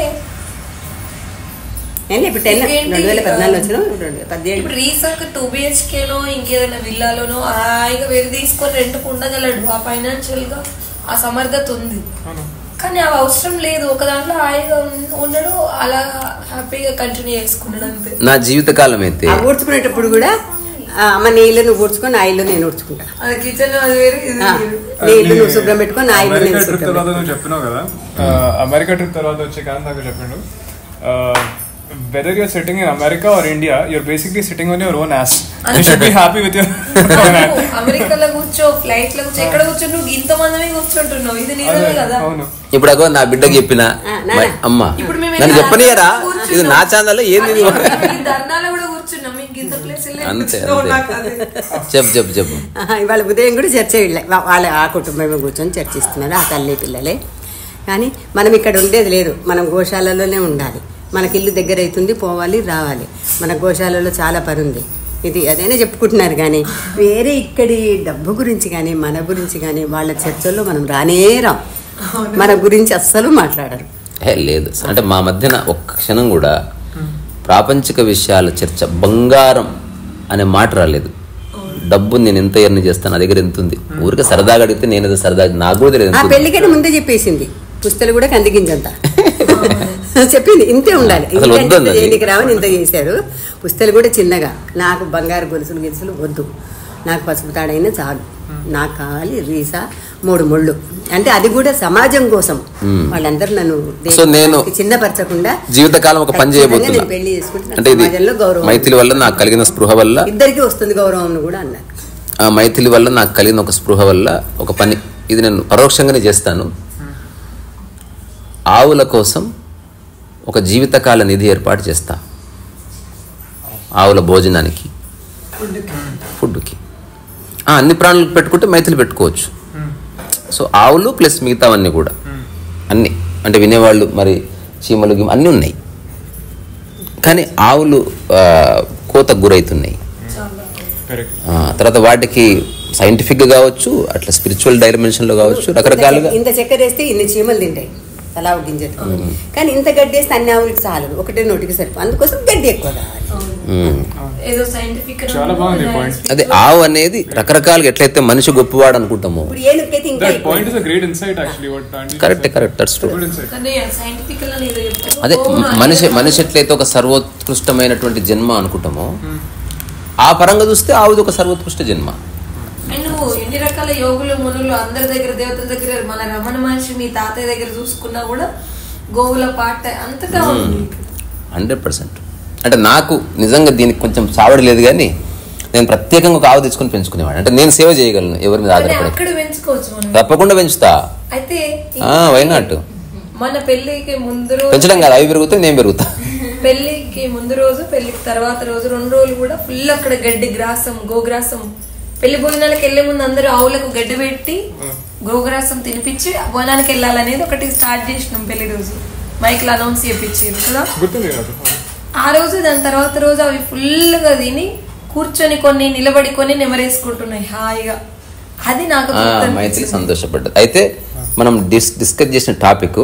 నేను ఇప్పుడు టెన్ ఇంకేంటి? రెండు వేల పద్నాలుగు వచ్చిన రెండు పద్దెనిమిది ఇప్పుడు రీసెంట్ టూ బిహెచ్కేనో ఇంకేదైనా విల్లాలోనో హాయిగా వేరు తీసుకొని రెంట్కు ఉండగలడు ఆ ఫైనాన్షియల్ గా ఆ సమర్థత ఉంది అవును కానీ అవి అవసరం లేదు ఒక దాంట్లో హాయిగా ఉన్- ఉన్నాడు అలా హ్యాపీగా కంటిన్యూ చేసుకున్నాడు అంతే నా జీవితకాలం అయితే ఆ ఊడ్చుకునేటప్పుడు కూడా ఆ, అమ్మ నీ ఇల్లు నువ్వు ఊడ్చుకొని ఆ ఇల్లు నేను ఊడ్చుకుంటా అది కిచెన్ అది వేరు ఇది ఆ, వేరు నీ ఇల్లు నువ్వు శుభ్రం పెట్టుకొని నా ఇల్లు అమెరికా నేను ట్రిప్ శుభ్రం తర్వాత పెట్టుకుంటా. నువ్వు చెప్పినావు కదా అమెరికా ట్రిప్ తర్వాత వచ్చే కానీ నాకు చెప్పిండు whether you're sitting in America or India you're basically sitting on your own ass you should be happy with your నువ్వు అమెరికాలో కూర్చో ఫ్లైట్ లో కూర్చో ఎక్కడ కూర్చో నువ్వు ఇంత మందమే కూర్చుంటున్నావు ఇది నిజమే కదా అవును ఇప్పుడు అగో నా బిడ్డకి చెప్పిన ఆ, నాన్న. మై- అమ్మ ఇప్పుడు మేము నన్ను ఇలా చెప్పనియరా కూర్చున్నాం. ఇది నా ఛానల్ ఏంది ఇది? ఈ ధర్నాలో కూడా కూర్చున్నాం మీకు ఇంత ప్లేస్ అంతే, అంతే. చెప్పు చెప్పు చెప్పు ఆహా, ఇవాళ ఉదయం కూడా చర్చ వెళ్ళే వా- వాళ్ళ ఆ కుటుంబమే కూర్చొని చర్చిస్తున్నారు ఆ తల్లి పిల్లలే కానీ మనం ఇక్కడ ఉండేది లేదు మనం గోశాలలోనే ఉండాలి మనకి ఇల్లు దగ్గర అవుతుంది పోవాలి రావాలి మన గోశాలలో చాలా పని ఉంది ఇది అదేనే చెప్పుకుంటున్నారు కానీ వేరే ఇక్కడి డబ్బు గురించి కానీ మన గురించి కానీ వాళ్ళ చర్చల్లో మనం రానే రాం మన గురించి అస్సలు మాట్లాడరు ఏ లేదు అంటే మా మధ్యన ఒక్క క్షణం కూడా ప్రాపంచిక విషయాల చర్చ బంగారం అనే మాట రాలేదు డబ్బు నేను ఎంత ఎర్న్ చేస్తాను నా దగ్గర ఎంత ఉంది ఊరికే సరదాగా అడిగితే నేను ఏదో సరదాగా నాకు కూడా తెలియదు ఆ ఎంత ఉంది. పెళ్లికైనా ముందే చెప్పేసింది పుస్తలు కూడా కందిగించంత చెప్పింది ఇంతే ఉండాలి అసలు ఇంత వద్దు ఇంత అన్నది. చేయనీకి రావని ఇంత చేశారు పుస్తలు కూడా చిన్నగా నాకు బంగారు గొలుసులు గిలుసులు వద్దు నాకు పసుపు తాడైనా చాలు నాకు కావాలి రీసా మూడు ముళ్ళు అంటే అది కూడా సమాజం కోసం వాళ్ళందరూ నన్ను సో నేను దేనికి చిన్నపరచకుండా జీవితకాలం ఒక పని ఖచ్చితంగా చేయబోతున్నా నేను పెళ్లి చేసుకుంటే అంటే ఇది సమాజంలో గౌరవం మైథిలి వల్ల నాకు కలిగిన స్పృహ వల్ల ఇద్దరికి వస్తుంది గౌరవం అని కూడా అన్నారు ఆ మైథిలి వల్ల నాకు కలిగిన ఒక స్పృహ వల్ల ఒక పని ఇది నేను పరోక్షంగానే చేస్తాను ఆవుల కోసం ఒక జీవితకాల నిధి ఏర్పాటు చేస్తా ఆవుల భోజనానికి ఫుడ్కి ఆ, అన్ని ప్రాణులకు పెట్టుకుంటే మైథిలి పెట్టుకోవచ్చు సో ఆవులు ప్లస్ మిగతావన్నీ కూడా అన్ని అంటే వినేవాళ్ళు మరి చీమలు గిమ అన్నీ ఉన్నాయి కానీ ఆవులు ఆ, కోతకు గురవుతున్నాయి కరెక్ట్ ఆ, తర్వాత వాటికి సైంటిఫిక్గా కావచ్చు అట్లా స్పిరిచువల్ డైమెన్షన్లో కావచ్చు రకరకాలుగా ఇంత చక్కెర వేస్తే ఇన్ని చీమలు తింటాయి తలా ఒక గింజలు కానీ ఇంత గడ్డి వేస్తే అన్ని ఆవులకి చాలదు ఒకటే నోటికి సరిపో అందుకోసం గడ్డి ఎక్కువ కావాలి ఉమ్. ఏదో సైంటిఫిక్ చాలా బాగుంది point. అదే ఆవు అనేది రకరకాలుగా ఎట్లయితే మనిషి గొప్పవాడు అనుకుంటాము ఇప్పుడు ఏనుకైతే ఇంకా దట్ ఎక్కువ point is a great insight actually what aunty correct correct that's true good insight కానీ సైంటిఫిక్ అని ఏదో చెప్తారు అదే ఓ, నా మనిషి ఏదో- మనిషి ఎట్లయితే ఒక సర్వోత్కృష్టమైనటువంటి జన్మ అనుకుంటామో ఆ పరంగా చూస్తే ఆవుది ఒక సర్వోత్కృష్ట జన్మ అండ్ నువ్వు ఎన్ని రకాల యోగులు మునులు అందరి దగ్గర దేవతల దగ్గర మన రమణ మహర్షి మీ తాతయ్య దగ్గర చూసుకున్నా కూడా గోవుల పాట అంతటా ఉంది హండ్రెడ్ పర్సెంట్ అంటే నాకు నిజంగా దీనికి కొంచెం చావడి లేదు కానీ నేను ప్రత్యేకంగా ఒక ఆవు తెచ్చుకొని పెంచుకునేవాడు అంటే నేను సేవ చేయగలను ఎవరి మీద కానీ ఆధారపడి అక్కడ పెంచుకోవచ్చు మనం తప్పకుండా పెంచుతా అయితే వై నాట్ మన పెళ్లికి ముందు రోజు పెంచడం కాదు అవి పెరుగుతాయి నేను పెరుగుతా పెళ్లికి ముందు రోజు పెళ్లికి తర్వాత రోజు రెండు రోజులు కూడా ఫుల్ అక్కడ గడ్డి గ్రాసం గోగ్రాసం పెళ్లి భోజనాలకు వెళ్లే ముందు అందరూ ఆవులకు గడ్డి పెట్టి గోగ్రాసం తినిపించి భోజనానికి వెళ్ళాలనేది ఒకటి స్టార్ట్ చేసినాం పెళ్లి రోజు మైక్ లో అనౌన్స్ చేయించారు కదా గుర్తుంది కదా ఆ రోజు దాని తర్వాత రోజు అవి ఫుల్గా తిని కూర్చొని కొన్ని నిలబడి కొన్ని నెమరేసుకుంటున్నాయి హాయిగా అది నాకు ఆ, తృప్తి మైత్రి అనిపించింది. సంతోషపడ్డది అయితే మనం డిస్ డిస్కస్ చేసిన టాపిక్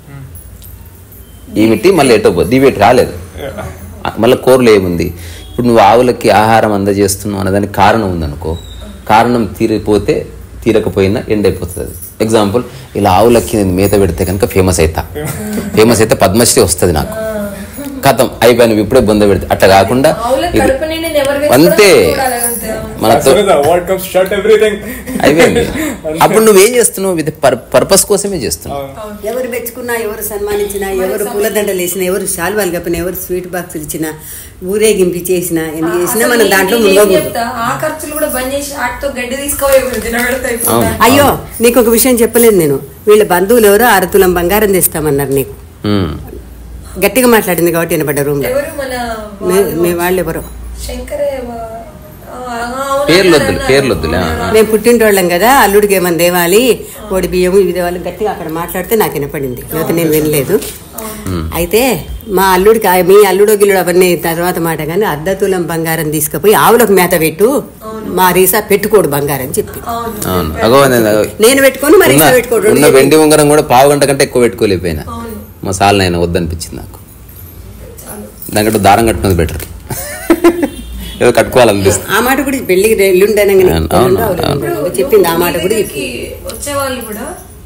ఏమిటి మళ్ళీ ఎటో పోద్ది ఇవి రాలేదు మళ్ళీ కూరలు ఏముంది ఇప్పుడు నువ్వు ఆవులకి ఆహారం అందజేస్తున్నావు అన్నదానికి కారణం ఉందనుకో కారణం తీరిపోతే తీరకపోయినా ఎండ్ అయిపోతుంది అది ఎగ్జాంపుల్ ఇలా ఆవులకి నేను మేత పెడితే కనుక ఫేమస్ అవుతా ఫేమస్ అయితే పద్మశ్రీ వస్తుంది నాకు కథం అయిపోయాను ఇప్పుడే బొంద పెడితే అట్లా కాకుండా ఆవుల ఇది కడుపు నిండి నెవరు అంతే చూడాలంతే మనతో అవార్డ్ కమ్స్ షట్ ఎవ్రీథింగ్ అయిపోయింది అప్పుడు నువ్వేం చేస్తున్నావు ఇది పర్పస్ కోసమే చేస్తున్నావు ఎవరు మెచ్చుకున్నా ఎవరు సన్మానించినా ఎవరు పూలదండలు వేసినా ఎవరు శాల్వాలు కప్పినా ఎవరు స్వీట్ బాక్సులు ఇచ్చినా ఊరేగింపు చేసినా ఎన్ని చేసినా మనం దాంట్లో నేను ఏం మునగకూడదు చెప్తా ఆ ఖర్చులు కూడా బంద్ చేసి వాటితో గడ్డి తీసుకోవాలి తినబెడతాయి అవును. అయ్యో నీకు ఒక విషయం చెప్పలేదు నేను వీళ్ళ బంధువులు ఎవరో అరతులం బంగారం తెస్తామన్నారు నీకు ఉమ్. గట్టిగా మాట్లాడింది కాబట్టి వినపడ్డ రూమ్ లో ఎవరు మన మీ- మీ వాళ్ళు ఎవరో శంకరే వా- ఆ, అవును పేర్లు అన్నారు, వద్దులే పేర్లు వద్దులే ఆ, ఆ. మేము పుట్టింటోళ్ళం కదా అల్లుడికి ఏమన్నా దేవాలి కోడి బియ్యము ఇవి దేవాలి గట్టిగా అక్కడ మాట్లాడితే నాకు వినపడింది లేకపోతే నేను వినలేదు అయితే మా అల్లుడికి ఆ- మీ అల్లుడు గిల్లుడు అవన్నీ తర్వాత మాట కానీ అర్ధతులం బంగారం తీసుకుపోయి ఆవులకు మేత పెట్టు మా రీసా పెట్టుకోడు బంగారం అని చెప్పి అవును అవును అగో నేను నేను పెట్టుకొని మరి ఉన్న రీసా పెట్టుకోడు ఉన్న వెండి ఉంగరం కూడా పావు గంట కంటే ఎక్కువ పెట్టుకోలేకపోయినా అవును మా సాల్ నాయన వద్దనిపించింది నాకు దానికంటే దారం కట్టుకున్నది బెటర్ ఏదో కట్టుకోవాలనిపిస్తుంది ఆ మాట కూడా పెళ్లి ఎల్లుండనగానే అవును, అవును, ఎల్లుండో, అవును. ఎల్లుండో చెప్పింది ఆ మాట కూడా చెప్పింది దగ్గరికి వచ్చే వాళ్ళు కూడా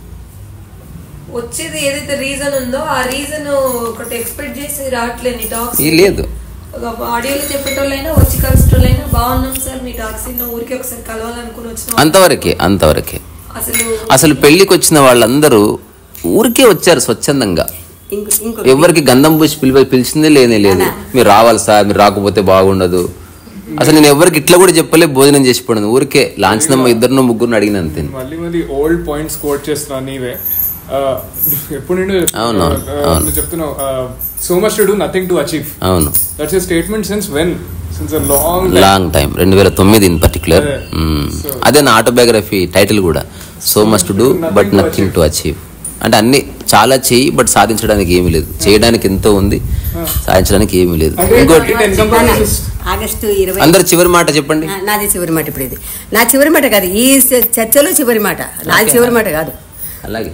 వచ్చేది ఏదైతే రీజన్ ఉందో ఆ రీజన్ ఒకటి ఎక్స్పెక్ట్ చేసి రావట్లేదు నీ టాక్స్ ఈ లేదు ఒక ఆడియోలో చెప్పేటోళ్ళైనా వచ్చి కలిసేటోళ్ళైనా బాగున్నాం సార్ మీ టాక్సీ ఊరికి ఒకసారి కలవాలనుకుని వచ్చిన అంతవరకే అంతవరకే అసలు అసలు పెళ్లికి వచ్చిన వాళ్ళందరూ ఊరికే వచ్చారు స్వచ్ఛందంగా ఇంకో ఇంకో ఎవరికి గంధం పూసి పిలిపి పిలిచిందే లేనే లేదు మీరు రావాలి సార్ మీరు రాకపోతే బాగుండదు అసలు నేను ఎవరికి ఇట్లా కూడా చెప్పలే భోజనం చేసిపోయాను ఊరికే లాంఛనమ్మ ఇద్దరు ముగ్గురు అడిగిన అంతే మళ్ళీ మళ్ళీ ఓల్డ్ పాయింట్స్ కోట్ చేస్తున్నా నీవే ఆ, ఎప్పుడు నుండి అవును, అవును, ఆ, అవును. నువ్వు చెప్తున్నావు so much to do nothing to achieve అవును that's a statement since when since a long long time రెండు వేల తొమ్మిది ఇన్ పర్టికులర్ అదే. So- అదే నా ఆటోబయోగ్రఫీ టైటిల్ కూడా so must do but Nothing to nothing to achieve అంటే అన్ని చాలా చెయ్యి బట్ సాధించడానికి ఏమీ లేదు చేయడానికి ఎంతో ఉంది సాధించడానికి ఏమీ లేదు అంటే ఇంకోటి it encompasses ఆగస్టు ఇరవై అందరు చివరి మాట చెప్పండి నా- నాది చివరి మాట ఇప్పుడు ఇది నా చివరి మాట కాదు ఈ చ- చర్చలో చివరి మాట నాది చివరి మాట కాదు అలాగే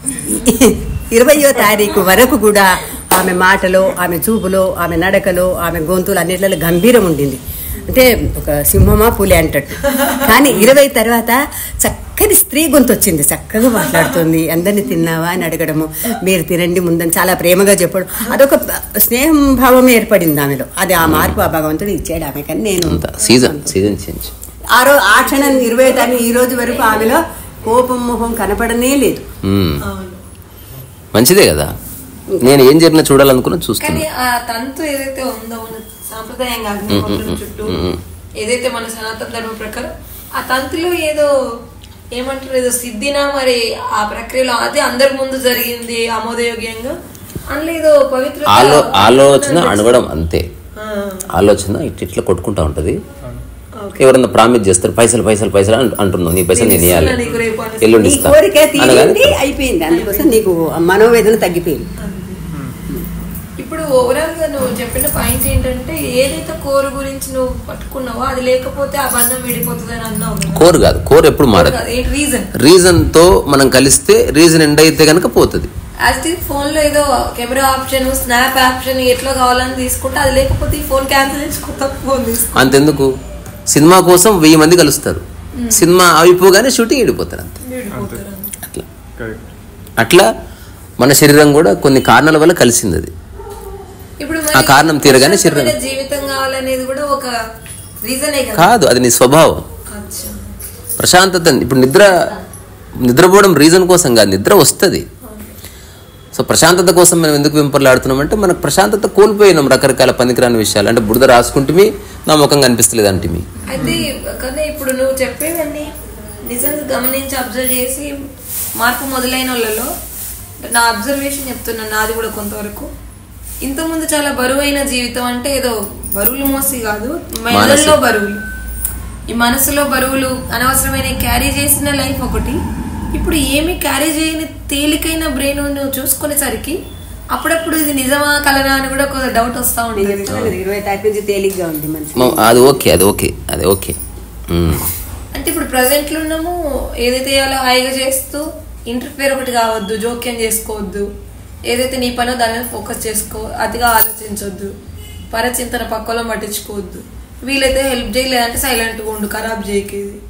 ఇరవయో తారీఖు వరకు కూడా ఆమె మాటలో ఆమె చూపులో ఆమె నడకలో ఆమె గొంతులు అన్నిట్లలో గంభీరం ఉండింది అంటే ఒక సింహమా పులి అంటట్టు కానీ ఇరవై తర్వాత చక్కని స్త్రీ గొంతు వచ్చింది చక్కగా మాట్లాడుతుంది అందరిని తిన్నావా అని అడగడము మీరు తినండి ముందని చాలా ప్రేమగా చెప్పడం అదొక స్నేహం భావం ఏర్పడింది ఆమెలో అది ఆ మార్పు ఆ భగవంతుడు ఇచ్చాడు ఆమె కానీ నేను అంత సీజన్ సీజన్ చేంజ్ ఆ రోజు ఆ క్షణం ఇరవై తారీఖు ఈ రోజు వరకు ఆమెలో కోపం మొహం కనపడనే లేదు మంచిదే కదా నేను ఏం జరిగినా చూడాలనుకున్నా కానీ చూస్తున్నా ఆ తంతు ఏదైతే ఉందో మన సాంప్రదాయంగా అగ్నిహోత్రం చుట్టూ ఏదైతే మన సనాతన ధర్మం ప్రకారం ఆ తంతులో ఏదో ఏమంటారు ఏదో సిద్ధినా మరి ఆ ప్రక్రియలో అదే అందరి ముందు జరిగింది ఆమోదయోగ్యంగా అందులో ఏదో పవిత్ర ఆలో ఆలోచన అణగడం అంతే ఆలోచన ఇట్ ఇట్లా కొట్టుకుంటా ఉంటది ఎవరన్నా ప్రామిస్ చేస్తారు పైసలు పైసలు పైసలు అంటు- అంటున్నావు నీ పైసలు నేను ఇవ్వాలి నీకు రేపు అని ఎల్లుండి నీ ఇస్తా కోరిక అనగానే తీరింది అయిపోయింది అందుకోసం నీకు మనోవేదన తగ్గిపోయింది ఇప్పుడు ఓవరాల్ గా నువ్వు చెప్పిన పాయింట్ ఏంటంటే ఏదైతే కోరు గురించి నువ్వు పట్టుకున్నావో అది లేకపోతే ఆ బంధం విడిపోతుంది అని అన్నావు కదా. కోర్ కాదు కోర్ ఎప్పుడు మారదు కాదు, ఏంటి రీజన్ రీజన్ తో మనం కలిస్తే రీజన్ ఎండ్ అయితే కనుక పోతుంది యాజ్ ఫోన్ లో ఏదో కెమెరా ఆప్షన్ స్నాప్ ఆప్షన్ ఎట్లా కావాలని తీసుకుంటే అది లేకపోతే ఈ ఫోన్ క్యాన్సిల్ చేసి కొత్త ఫోన్ తీసుకో అంతెందుకు సినిమా కోసం వెయ్యి మంది కలుస్తారు సినిమా అయిపోగానే షూటింగ్ వెళ్ళిపోతారు అంతే అట్లా కరెక్ట్ అట్లా మన శరీరం కూడా కొన్ని కారణాల వల్ల కలిసింది అది ఇప్పుడు ఆ కారణం తీరగానే శరీరం- ప్రశాంతమైన జీవితం కావాలనేది కూడా ఒక రీజనే కదా కాదు అది నీ స్వభావం అచ్చా. ప్రశాంతత ఇప్పుడు నిద్ర నిద్రపోవడం రీజన్ కోసం కాదు నిద్ర వస్తుంది సో ప్రశాంతత కోసం మనం ఎందుకు వెంపర్లాడుతున్నాం అంటే మనకు ప్రశాంతత కోల్పోయినాం రకరకాల పనికిరాని విషయాలు అంటే బురద రాసుకుంటే నా ముఖం కనిపిస్తలేదు అంటే మీ అయితే కానీ ఇప్పుడు నువ్వు చెప్పేవన్నీ నిజంగా గమనించి అబ్జర్వ్ చేసి మార్పు మొదలైన వాళ్ళలో నా అబ్జర్వేషన్ చెప్తున్నాను నాది కూడా కొంతవరకు ఇంతకుముందు చాలా బరువైన జీవితం అంటే ఏదో బరువులు మోసి కాదు మెదడులో బరువులు ఈ మనసులో బరువులు అనవసరమైన క్యారీ చేసిన లైఫ్ ఒకటి ఇప్పుడు ఏమి క్యారీ చేయని తేలికైన బ్రెయిన్ నువ్వు చూసుకునేసరికి అప్పుడప్పుడు ఇది నిజమా కలనా అని కూడా కొంత డౌట్ వస్తూ నేను ఉంటుంది చెప్తున్నా కదా, ఇరవై తారీఖు నుంచి తేలిగ్గా ఉంది మనిషి మ- అది ఓకే అది ఓకే అది ఓకే ఉమ్. అంటే ఇప్పుడు ప్రజెంట్ లో ఉన్నాము ఏదైతే చేయాలో హాయిగా చేస్తూ ఇంటర్ఫేర్ ఒకటి కావద్దు జోక్యం చేసుకోవద్దు ఏదైతే నీ పనో దాని మీద ఫోకస్ చేసుకో అతిగా ఆలోచించొద్దు పరచింతన పక్కలో పట్టించుకోవద్దు వీలైతే హెల్ప్ చేయలేదంటే సైలెంట్గా ఉండు ఖరాబ్ చేయకేది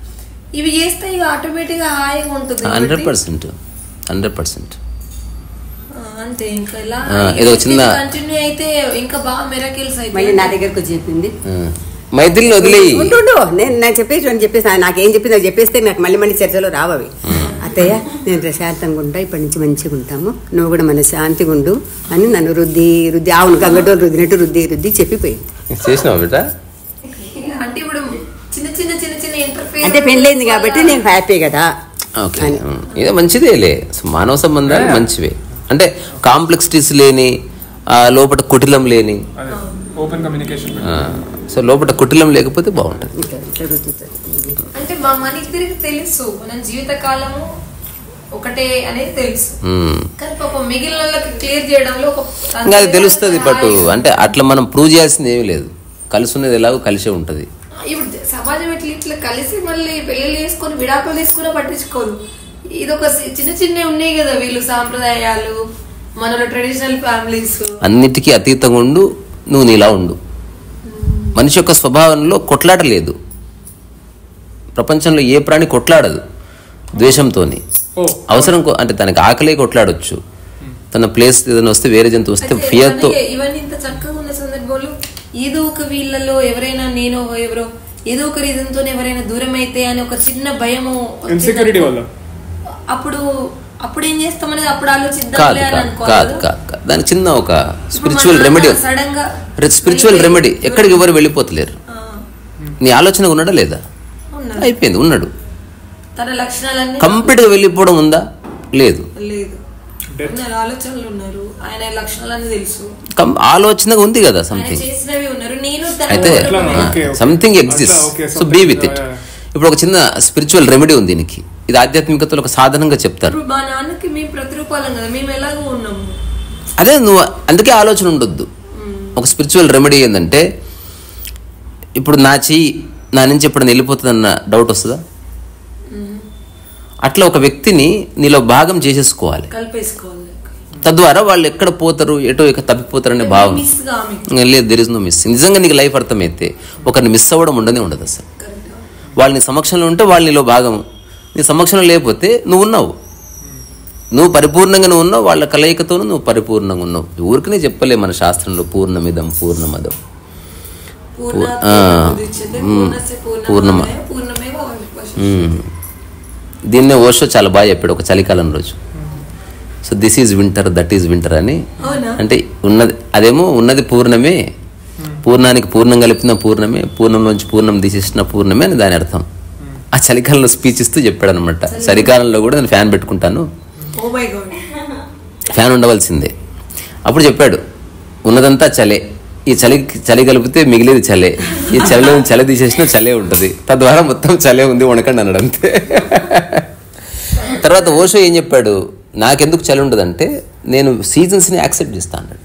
ఇవి చేస్తే ఇక ఆటోమేటిక్ గా హాయిగా ఉంటుంది హండ్రెడ్ పర్సెంట్ హండ్రెడ్ పర్సెంట్ ఆ, అంతే ఇంకా ఇలా ఆ, ఏదో చిన్న- కంటిన్యూ అయితే ఇంకా బాగా మెరకిల్స్ మళ్ళీ అయితే నా దగ్గరకు వచ్చి చెప్పింది మైథిలిని వదిలేయి ఉండు ఉండు. నేను నాకు చెప్పేసి అని చెప్పేసి ఆ- నాకేం చెప్పింది నాకు చెప్పేస్తే నాకు మళ్ళీ మళ్ళీ చర్చలో రావవి అత్తయ్య నేను ప్రశాంతంగా ఉంటా ఇప్పటి నుంచి మంచిగా ఉంటాము నువ్వు కూడా మన శాంతిగా ఉండు అని నన్ను రుద్ది రుద్ది ఆవును కంగటోలు రుద్దినట్టు రుద్ది రుద్ది చెప్పిపోయింది చేసినావు బిడ్డ అంటే ఇప్పుడు చిన్న చిన్న చిన్న చిన్న ఇంటర్ఫేస్ అంటే పెళ్ళైంది కాబట్టి నేను హ్యాపీ కదా ఓకే అని. ఉమ్. ఇదే మంచిదేలే సో మానవ సంబంధాలు మంచివే అంటే కాంప్లెక్సిటీస్ లేని ఆ, లోపల కుటిలం లేని అదే ఓపెన్ కమ్యూనికేషన్ ఆ, సో లోపల కుటిలం లేకపోతే బాగుంటుంది ఇట్లా ఇట్లా రుద్దుతుంది అంటే మా మన ఇద్దరికి తెలుసు మన జీవిత కాలము ఒకటే అనేది తెలుసు ఉమ్. కానీ పాపం మిగిలిన వాళ్ళకి క్లియర్ చేయడంలో ఒక ఇంకా అది తెలుస్తుంది బట్ అంటే అట్లా మనం ప్రూవ్ చేయాల్సింది ఏమీ లేదు కలిసి ఉన్నది ఎలాగో కలిసే ఉంటుంది ఇప్పుడు సమాజం ఇట్లా ఇట్లా కలిసి మళ్ళీ పెళ్లి చేసుకొని విడాకులు తీసుకున్నా పట్టించుకోదు ఇది ఒక సి- చిన్న చిన్న ఉన్నాయి కదా వీళ్ళు సాంప్రదాయాలు మనలో ట్రెడిషనల్ ఫ్యామిలీస్ అన్నిటికీ అతీతంగా ఉండు నువ్వు నీలా ఉండు మనిషి యొక్క స్వభావంలో కొట్లాట లేదు ప్రపంచంలో ఏ ప్రాణి కొట్లాడదు ద్వేషంతోని ఓ అవసరం కో- అంటే తనకి ఆకలే కొట్లాడొచ్చు తన ప్లేస్ ఏదైనా వస్తే వేరే జంతువు వస్తే అయితే ఫియర్తో ఇవన్నీ- ఇవన్నీ ఇంత చక్కగా ఉన్న సందర్భంలో ఏదో ఒక వీళ్ళలో ఎవరైనా నేను ఎవరో ఏదో ఒక రీజన్ తో ఎవరైనా దూరం అయితే అని ఒక చిన్న భయము వచ్చేటట్టు. ఇన్సెక్యూరిటీ వల్ల అప్పుడు అప్పుడు ఏం చేస్తామనేది అప్పుడు కాదు ఆలోచిద్దాంలే అని కాదు అనుకోవాలి కాదు కదా. కాదు కాదు దానికి చిన్న ఒక ఇప్పుడు స్పిరిచువల్ మా రెమెడీ నాన్న సడన్ గా స్పిరిచువల్ రెమెడీ ఎక్కడికి ఎవరు వెళ్ళిపోతలేరు ఆ, నీ ఆలోచన ఉన్నాడా లేదా ఉన్నారు. అయిపోయింది ఉన్నాడు తన లక్షణాలన్నీ కంప్లీట్ గా వెళ్ళిపోవడం ఉందా లేదు లేదు ఉన్నారు ఆలోచనలు ఉన్నారు ఆయన లక్షణాలన్నీ తెలుసు కం ఆలోచన ఉంది కదా ఆయన సంథింగ్ చేసినవి ఉన్నారు నేను అయితే అట్లా, ఓకే, ఓకే. సంథింగ్ అట్లా, exist okay, so something, be with it yeah, yeah. ఇప్పుడు ఒక చిన్న స్పిరిచువల్ రెమెడీ ఉంది దీనికి ఇది ఆధ్యాత్మికతలో ఒక సాధనంగా చెప్తారు ఇప్పుడు మా నాన్నకి మేము ప్రతిరూపాలం కదా మేము ఎలాగో ఉన్నాము అదే నువ్వు అందుకే ఆలోచన ఉండొద్దు ఒక స్పిరిచువల్ రెమెడీ ఏంటంటే ఇప్పుడు నా చెయ్యి నా నుంచి ఎప్పుడైనా వెళ్ళిపోతుందన్న డౌట్ వస్తుందా అట్లా ఒక వ్యక్తిని నీలో భాగం చేసేసుకోవాలి కలిపేసుకోవాలి తద్వారా వాళ్ళు ఎక్కడ పోతారు ఎటో ఇక తప్పిపోతారనే భావన మిస్ గా ఆమె ఇంకా లేదు దెర్ ఇస్ నో మిస్ నిజంగా నీకు లైఫ్ అర్థమైతే ఒకరిని మిస్ అవ్వడం ఉండనే ఉండదు అసలు వాళ్ళు నీ సమక్షంలో ఉంటే వాళ్ళు నీలో భాగము నీ సమక్షంలో లేకపోతే నువ్వు ఉన్నావు నువ్వు పరిపూర్ణంగా నువ్వు ఉన్నావు వాళ్ళ కలయికతోనూ నువ్వు పరిపూర్ణంగా ఉన్నావు ఊరికనే చెప్పలే మన శాస్త్రంలో పూర్ణమిదం పూర్ణమదం పూర్ణ ఆ, పూర్ణముదచ్యతే, మ్మ్. పూర్ణస్య పూర్ణమ. పూర్ణమాదాయ పూర్ణమేవ అవశిష్యతే. మ్మ్. దీన్నే ఓషో చాలా బాగా చెప్పాడు ఒక చలికాలం రోజు so this is winter that is winter అని అవునా అంటే ఉన్నది అదేమో ఉన్నది పూర్ణమే పూర్ణానికి పూర్ణం కలిపిన పూర్ణమే పూర్ణంలోంచి పూర్ణం తీసేసిన పూర్ణమే అని దాని అర్థం ఆ చలికాలంలో స్పీచ్ ఇస్తూ చెప్పాడు అనమాట చలికాలంలో కూడా నేను ఫ్యాన్ పెట్టుకుంటాను ఓ మై గాడ్ ఫ్యాన్ ఉండవలసిందే అప్పుడు చెప్పాడు ఉన్నదంతా చలే ఈ చలి చలి కలిపితే మిగిలేది చలే ఈ చలిలో నుంచి చలి తీసేసిన చలే ఉంటుంది తద్వారా మొత్తం చలే ఉంది వణకండి అన్నాడు అంతే తర్వాత ఓషో ఏం చెప్పాడు నాకెందుకు చలి ఉండదంటే నేను సీజన్స్ని యాక్సెప్ట్ చేస్తా అన్నాడు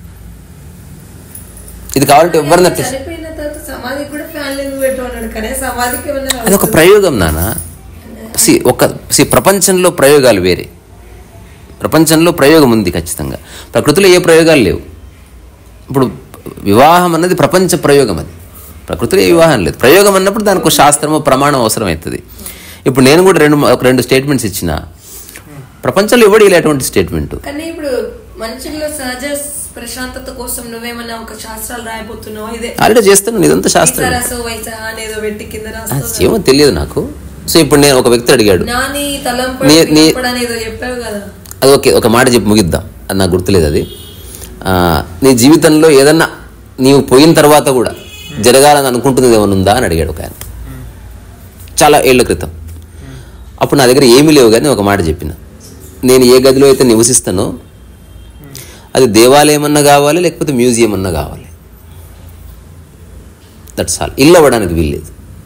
ఇది కావాలంటే ఎవరిని అట్లా చనిపోయిన తర్వాత సమాధికి కూడా ఫ్యాన్ ఎందుకు పెట్టమన్నాడు కానీ సమాధికి ఏమన్నా అది ఒక ప్రయోగం నాన్న సి ఒక సి ప్రపంచంలో ప్రయోగాలు వేరే ప్రపంచంలో ప్రయోగం ఉంది ఖచ్చితంగా ప్రకృతిలో ఏ ప్రయోగాలు లేవు ఇప్పుడు వివాహం అన్నది ప్రపంచ ప్రయోగం అది ప్రకృతిలో ఏ వివాహం లేదు ప్రయోగం అన్నప్పుడు దానికి ఒక శాస్త్రము ప్రమాణం అవసరం అవుతుంది ఇప్పుడు నేను కూడా రెండు ఒక రెండు స్టేట్మెంట్స్ ఇచ్చిన ప్రపంచంలో ఎవడు ఇలాంటి స్టేట్మెంట్ కానీ ఇప్పుడు మనుషుల్లో సహజ ప్రశాంతత కోసం నువ్వేమన్నా ఒక శాస్త్రాలు రాయబోతున్నావా ఇదే ఆల్రెడీ చేస్తున్నాను ఇదంతా శాస్త్రం రసో వైసా అనేదో పెట్టి కింద అది రాస్తావు ఏమో తెలియదు నాకు సో ఇప్పుడు నేను ఒక వ్యక్తి అడిగాడు నాని తలంపడి నీ- నీ- వినపడి అనేదో చెప్పావు కదా అది ఓకే ఒక మాట చెప్పి ముగిద్దాం అది నాకు గుర్తులేదు అది ఆ, నీ జీవితంలో ఏదన్నా నీవు పోయిన తర్వాత కూడా జరగాలని అనుకుంటున్నది ఏమైనా ఉందా అని అడిగాడు ఒక ఆయన చాలా ఏళ్ళ క్రితం అప్పుడు నా దగ్గర ఏమీ లేవు కానీ ఒక మాట చెప్పిన నేను ఏ గదిలో అయితే నివసిస్తానో అది దేవాలయం అన్నా కావాలి లేకపోతే మ్యూజియం అన్నా కావాలి దట్స్ ఆల్ ఇల్లు అవ్వడానికి వీల్లేదు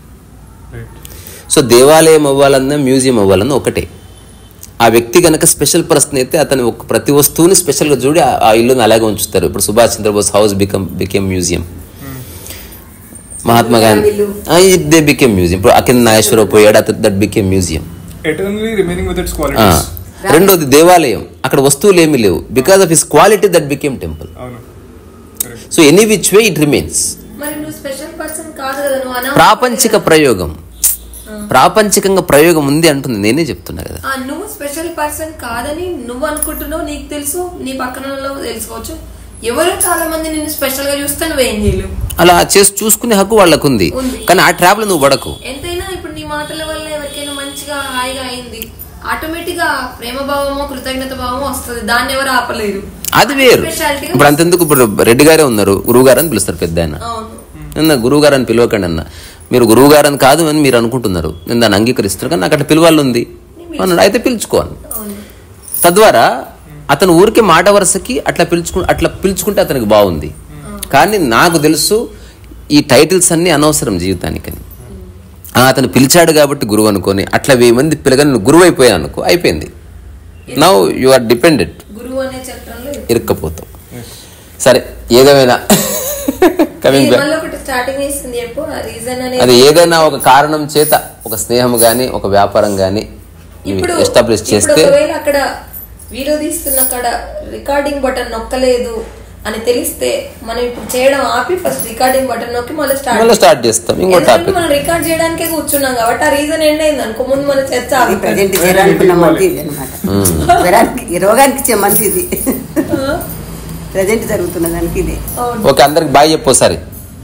సో దేవాలయం అవ్వాలన్నా మ్యూజియం అవ్వాలన్నా ఒకటే ఆ వ్యక్తి కనుక స్పెషల్ పర్సన్ అయితే అతని ఒక ప్రతి వస్తువుని స్పెషల్గా చూడి ఆ- ఆ ఇల్లుని అలాగే ఉంచుతారు ఇప్పుడు Subhash Chandrabose house become became museum Mahatma Gandhi they became museum ఇప్పుడు అకింద నాగేశ్వరరావు పోయాడు అతను that became museum eternally remaining with its qualities రెండోది దేవాలయం అక్కడ వస్తువులు ఏమీ లేవు because of his quality that became temple అవును Correct. So any which way it remains మరి నువ్వు స్పెషల్ పర్సన్ కాదు కదా నువ్వు అనా ప్రాపంచిక ప్రయోగం ఆ, ప్రాపంచికంగా ప్రయోగం ఉంది అంటుంది నేనే చెప్తున్నా కదా ఆ, నువ్వు స్పెషల్ పర్సన్ కాదని నువ్వు అనుకుంటున్నావు నీకు తెలుసు నీ పక్కన వాళ్ళకు తెలుసుకోవచ్చు ఎవరో చాలా మంది నిన్ను స్పెషల్ గా చూస్తే నువ్వేం చేయలేవు అలా చేసి చూసుకునే హక్కు వాళ్ళకు ఉంది ఉంది. కానీ ఆ ట్రాప్ లో నువ్వు పడకు ఎంతైనా ఇప్పుడు నీ మాటల వల్ల ఎవరికైనా మంచిగా హాయిగా అయింది ఆటోమేటిక్ గా ప్రేమ భావమో కృతజ్ఞత భావమో వస్తుంది దాన్ని ఎవరు ఆపలేరు అది వేరు స్పెషాలిటీ ఇప్పుడు అంతెందుకు ఇప్పుడు రెడ్డి గారే ఉన్నారు గురువు గారు అని పిలుస్తారు పెద్ద ఆయన అవును నిన్న గురువు గారు అని పిలవకండి అన్న మీరు గురువు గారు అని కాదు అని మీరు అనుకుంటున్నారు నేను దాన్ని అంగీకరిస్తున్నారు కానీ నాకు అట్లా పిలవాలి ఉంది అన్నాడు అయితే పిలుచుకోను అవును తద్వారా అతను ఊరికే మాట వరుసకి అట్లా పిలుచుకు అట్లా పిలుచుకుంటే అతనికి బాగుంది కానీ నాకు తెలుసు ఈ టైటిల్స్ అన్నీ అనవసరం జీవితానికని ఆ, అతను పిలిచాడు కాబట్టి గురువు అనుకొని అట్లా వెయ్యి మంది పిల్లగా నేను గురువు అయిపోయాను అనుకో అయిపోయింది నౌ యు ఆర్ డిపెండెంట్ గురువు అనే చట్రంలో ఇరుక్కపోతావు సరే ఏదేమైనా కమింగ్ బ్యాక్ మళ్ళీ ఒకటి స్టార్టింగ్ చేసింది చెప్పు ఆ రీజన్ అనేది అది ఏదైనా ఒక కారణం చేత ఒక స్నేహం గాని ఒక వ్యాపారం గాని ఇప్పుడు ఎస్టాబ్లిష్ ఇప్పుడు చేస్తే ఒకవేళ అక్కడ వీడియో తీస్తున్న అక్కడ రికార్డింగ్ బటన్ నొక్కలేదు అని తెలిస్తే మనం ఇప్పుడు చేయడం ఆపి ఫస్ట్ రికార్డింగ్ బటన్ నొక్కి మళ్ళీ స్టార్ట్ మళ్ళీ స్టార్ట్ చేస్తాం ఇంకో ఎందుకంటే టాపిక్ మనం రికార్డ్ చేయడానికే కూర్చున్నాం కాబట్టి ఆ రీజన్ ఎండ్ అయింది అనుకో ముందు మన చర్చ అది ఆగుతుంది. ప్రజెంట్ చేయడానికి మంది ఇది అనమాట జ్వరానికి ఈ రోగానికి ఇచ్చే మంది ఇది ప్రజెంట్ జరుగుతున్న దానికి ఇది అవును. ఓకే అందరికి బాయ్ చెప్పు ఒకసారి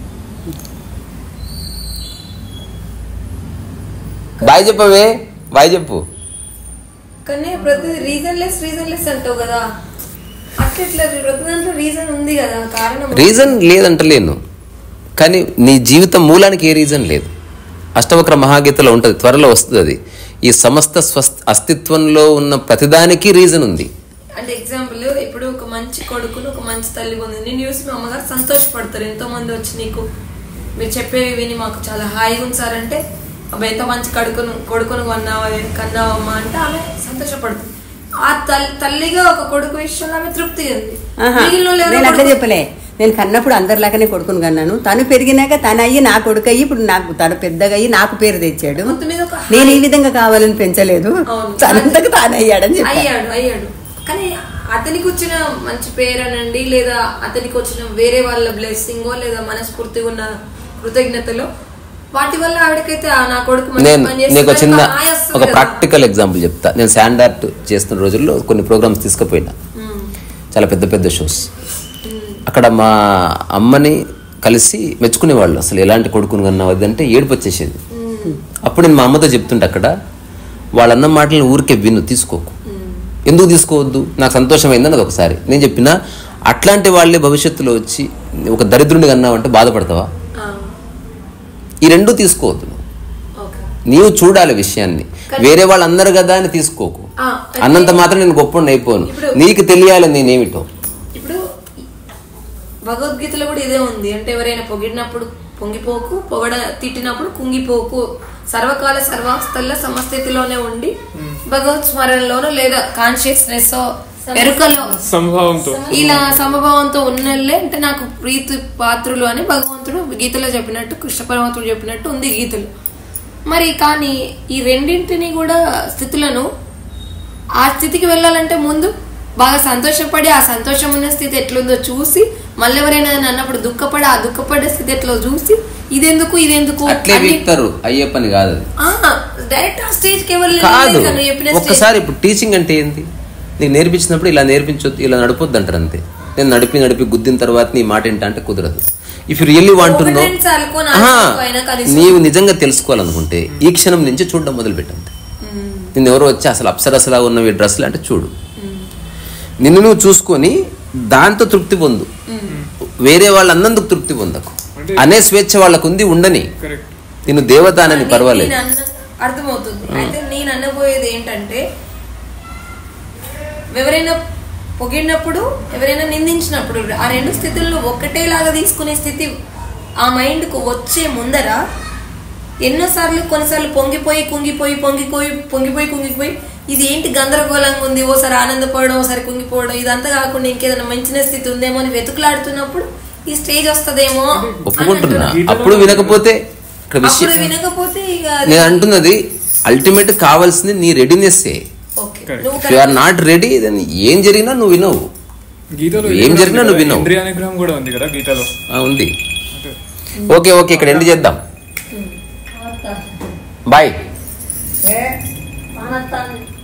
బాయ్ చెప్పవే బాయ్ చెప్పు కానీ ప్రతి రీజన్ లెస్ రీజన్ లెస్ అంటావు కదా అట్లా ఇట్లా ప్రతి దాంట్లో రీజన్ ఉంది కదా కారణం రీజన్ లేదంటలేను కానీ నీ జీవితం మూలానికి ఏ రీజన్ లేదు అష్టవక్ర మహాగీతలో ఉంటుంది త్వరలో వస్తుంది అది ఈ సమస్త స్వస్ అస్తిత్వంలో ఉన్న ప్రతిదానికి రీజన్ ఉంది అంటే ఎగ్జాంపుల్ ఇప్పుడు ఒక మంచి కొడుకును ఒక మంచి తల్లి ఉంది నేను చూసి మా అమ్మగారు సంతోషపడతారు ఎంతో మంది వచ్చి నీకు మీరు చెప్పేవి విని మాకు చాలా హాయిగా ఉంది సార్ అంటే అబ్బాయి ఎంత మంచి కడుకును కొడుకును కొన్నావా కన్నావమ్మా అంటే ఆమె సంతోషపడుతుంది ఆ తల్లి తల్లిగా ఒక కొడుకు విషయంలో ఆమె తృప్తి ఉంది ఆహా. మిగిలిన వాళ్ళు ఎవరో నేను అట్లా కొడుకు- చెప్పలే నేను కన్నప్పుడు అందరిలాగానే కొడుకుని కన్నాను తను పెరిగినాక తను అయ్యి నా కొడుకు అయ్యి ఇప్పుడు నాకు తను పెద్దగా అయ్యి నాకు పేరు తెచ్చాడు మొత్తం మీద ఒక నేను ఈ విధంగా కావాలని పెంచలేదు అవును. తనంతకు తాను అయ్యాడని చెప్పాను అయ్యాడు అయ్యాడు కానీ అతనికి వచ్చిన మంచి పేరు అనండి లేదా అతనికి వచ్చిన వేరే వాళ్ళ బ్లెస్సింగో లేదా మనస్ఫూర్తిగా ఉన్న కృతజ్ఞతలో వాటి వల్ల ఆవిడకైతే "ఆ, నా కొడుకు మంచి నేను పని నీకు చేస్తున్నాడు" చిన్న ఒక హాయి వస్తుంది ఒక కదా. ప్రాక్టికల్ ఎగ్జాంపుల్ చెప్తా నేను శాండ్ ఆర్ట్ చేస్తున్న రోజుల్లో కొన్ని ప్రోగ్రామ్స్ తీసుకుపోయినా ఉమ్, చాలా పెద్ద పెద్ద షోస్ అక్కడ మా అమ్మని కలిసి మెచ్చుకునేవాళ్ళు అసలు ఎలాంటి కొడుకుని కన్నా వద్దంటే ఏడుపు వచ్చేసేది అప్పుడు నేను మా అమ్మతో చెప్తుంటే అక్కడ వాళ్ళన్న మాటలను ఊరికే విను తీసుకోకు ఎందుకు తీసుకోవద్దు నాకు సంతోషమైందని అది ఒకసారి నేను చెప్పిన అట్లాంటి వాళ్ళే భవిష్యత్తులో వచ్చి ఒక దరిద్రుని కన్నావంటే బాధపడతావా ఆ, ఈ రెండూ తీసుకోవద్దు నువ్వు. ఓకే. నీవు చూడాలి విషయాన్ని వేరే వాళ్ళు అన్నారు కదా అని తీసుకోకు ఆ, అన్నంత మాత్రం నేను గొప్ప అయిపోను ఇప్పుడు- నీకు తెలియాలి నేనేమిటో ఇప్పుడు భగవద్గీతలో కూడా ఇదే ఉంది అంటే ఎవరైనా పొగిడినప్పుడు పొంగిపోకు పొగడ తిట్టినప్పుడు కుంగిపోకు సర్వకాల సర్వావస్థల్లో సమస్థితిలోనే ఉండి భగవత్ స్మరణలోనో లేదా కాన్షియస్నెస్ ఎరుకలో సంభావంతో ఇలా సమభావంతో ఉన్నల్లే అంటే నాకు ప్రీతి పాత్రులు అని భగవంతుడు గీతలో చెప్పినట్టు కృష్ణ పరమాత్ముడు చెప్పినట్టు ఉంది గీతలో మరి కానీ ఈ రెండింటిని కూడా స్థితులను ఆ స్థితికి వెళ్ళాలంటే ముందు బాగా సంతోషపడి ఆ సంతోషం ఉన్న స్థితి ఎట్లుందో చూసి మళ్ళీ ఎవరైనా నన్ను అన్నప్పుడు దుఃఖపడి ఆ దుఃఖపడే స్థితి ఎట్లా చూసి ఇదెందుకు ఇదెందుకు అట్లే అని- వీక్తారు అయ్యప్పని కాదు అది. ఆ, డైరెక్ట్ ఆ స్టేజ్ కి ఎవరు కాదు వెళ్ళలేదు కదా, చెప్పిన స్టేజ్ ఒక్కసారి ఇప్పుడు టీచింగ్ అంటే ఏంటి నీకు నేర్పించినప్పుడు ఇలా నేర్పించొద్దు ఇలా నడపొద్దు అంటారు అంతే నేను నడిపి నడిపి గుద్దిన తర్వాత నీ మాట ఏంటంటే అంటే కుదరదు ఇఫ్ యూ రియల్లీ వాంట్ ఒకటి నో రెండు సార్లు కో, నాలుగు సార్లు కో అయినా కనీసం. నీవు నిజంగా తెలుసుకోవాలనుకుంటే ఈ క్షణం నుంచి చూడడం మొదలు పెట్టండి నిన్ను ఎవరో వచ్చి అసలు అప్సరసలా ఉన్నవి డ్రెస్సులు అంటే చూడు నిన్ను నువ్వు చూసుకొని దాంతో తృప్తి పొందు వేరే వాళ్ళు అన్నందుకు తృప్తి పొందకు అనే స్వేచ్ఛ వాళ్ళకు ఉంది ఉండని కరెక్ట్ నిన్ను దేవత అనని నేను- పర్వాలేదు నేను అన్న- అర్థమవుతుంది అయితే నేను అనబోయేది ఏంటంటే ఎవరైనా పొగిడినప్పుడు ఎవరైనా నిందించినప్పుడు ఆ రెండు స్థితుల్లో ఒకటేలాగా తీసుకునే స్థితి ఆ మైండ్ కు వచ్చే ముందర ఎన్నోసార్లు కొన్నిసార్లు పొంగిపోయి కుంగిపోయి పొంగిపోయి పొంగిపోయి కుంగిపోయి ఇది ఏంటి గందరగోళంగా ఉంది ఓసారి ఆనందపడడం ఓసారి కుంగిపోవడం ఇదంతా కాకుండా ఇంకేదైనా మంచిన స్థితి ఉందేమో అని వెతుకులాడుతున్నప్పుడు ఈ స్టేజ్ వస్తదేమో అని ఒప్పుకుంటున్నా అంటున్నా. అప్పుడు వినకపోతే ఇక్కడ విషయం అప్పుడు వినకపోతే ఇక అది- నేను అంటున్నది అల్టిమేట్ కావాల్సింది నీ రెడీనెస్ ఓకే Correct. నువ్వు if you are not ready then ఏం జరిగినా నువ్వు వినవు గీతలో ఏం ఇది కూడా జరిగినా ఉంది నువ్వు కదా, వినవు. ఇంద్రియ అనుగ్రహం కూడా ఉంది కదా గీతలో ఆ, ఉంది అంటే ఓకే ఓకే ఇక్కడ ఎండ్ చేద్దాం బాయ్ పానత్తాన్ని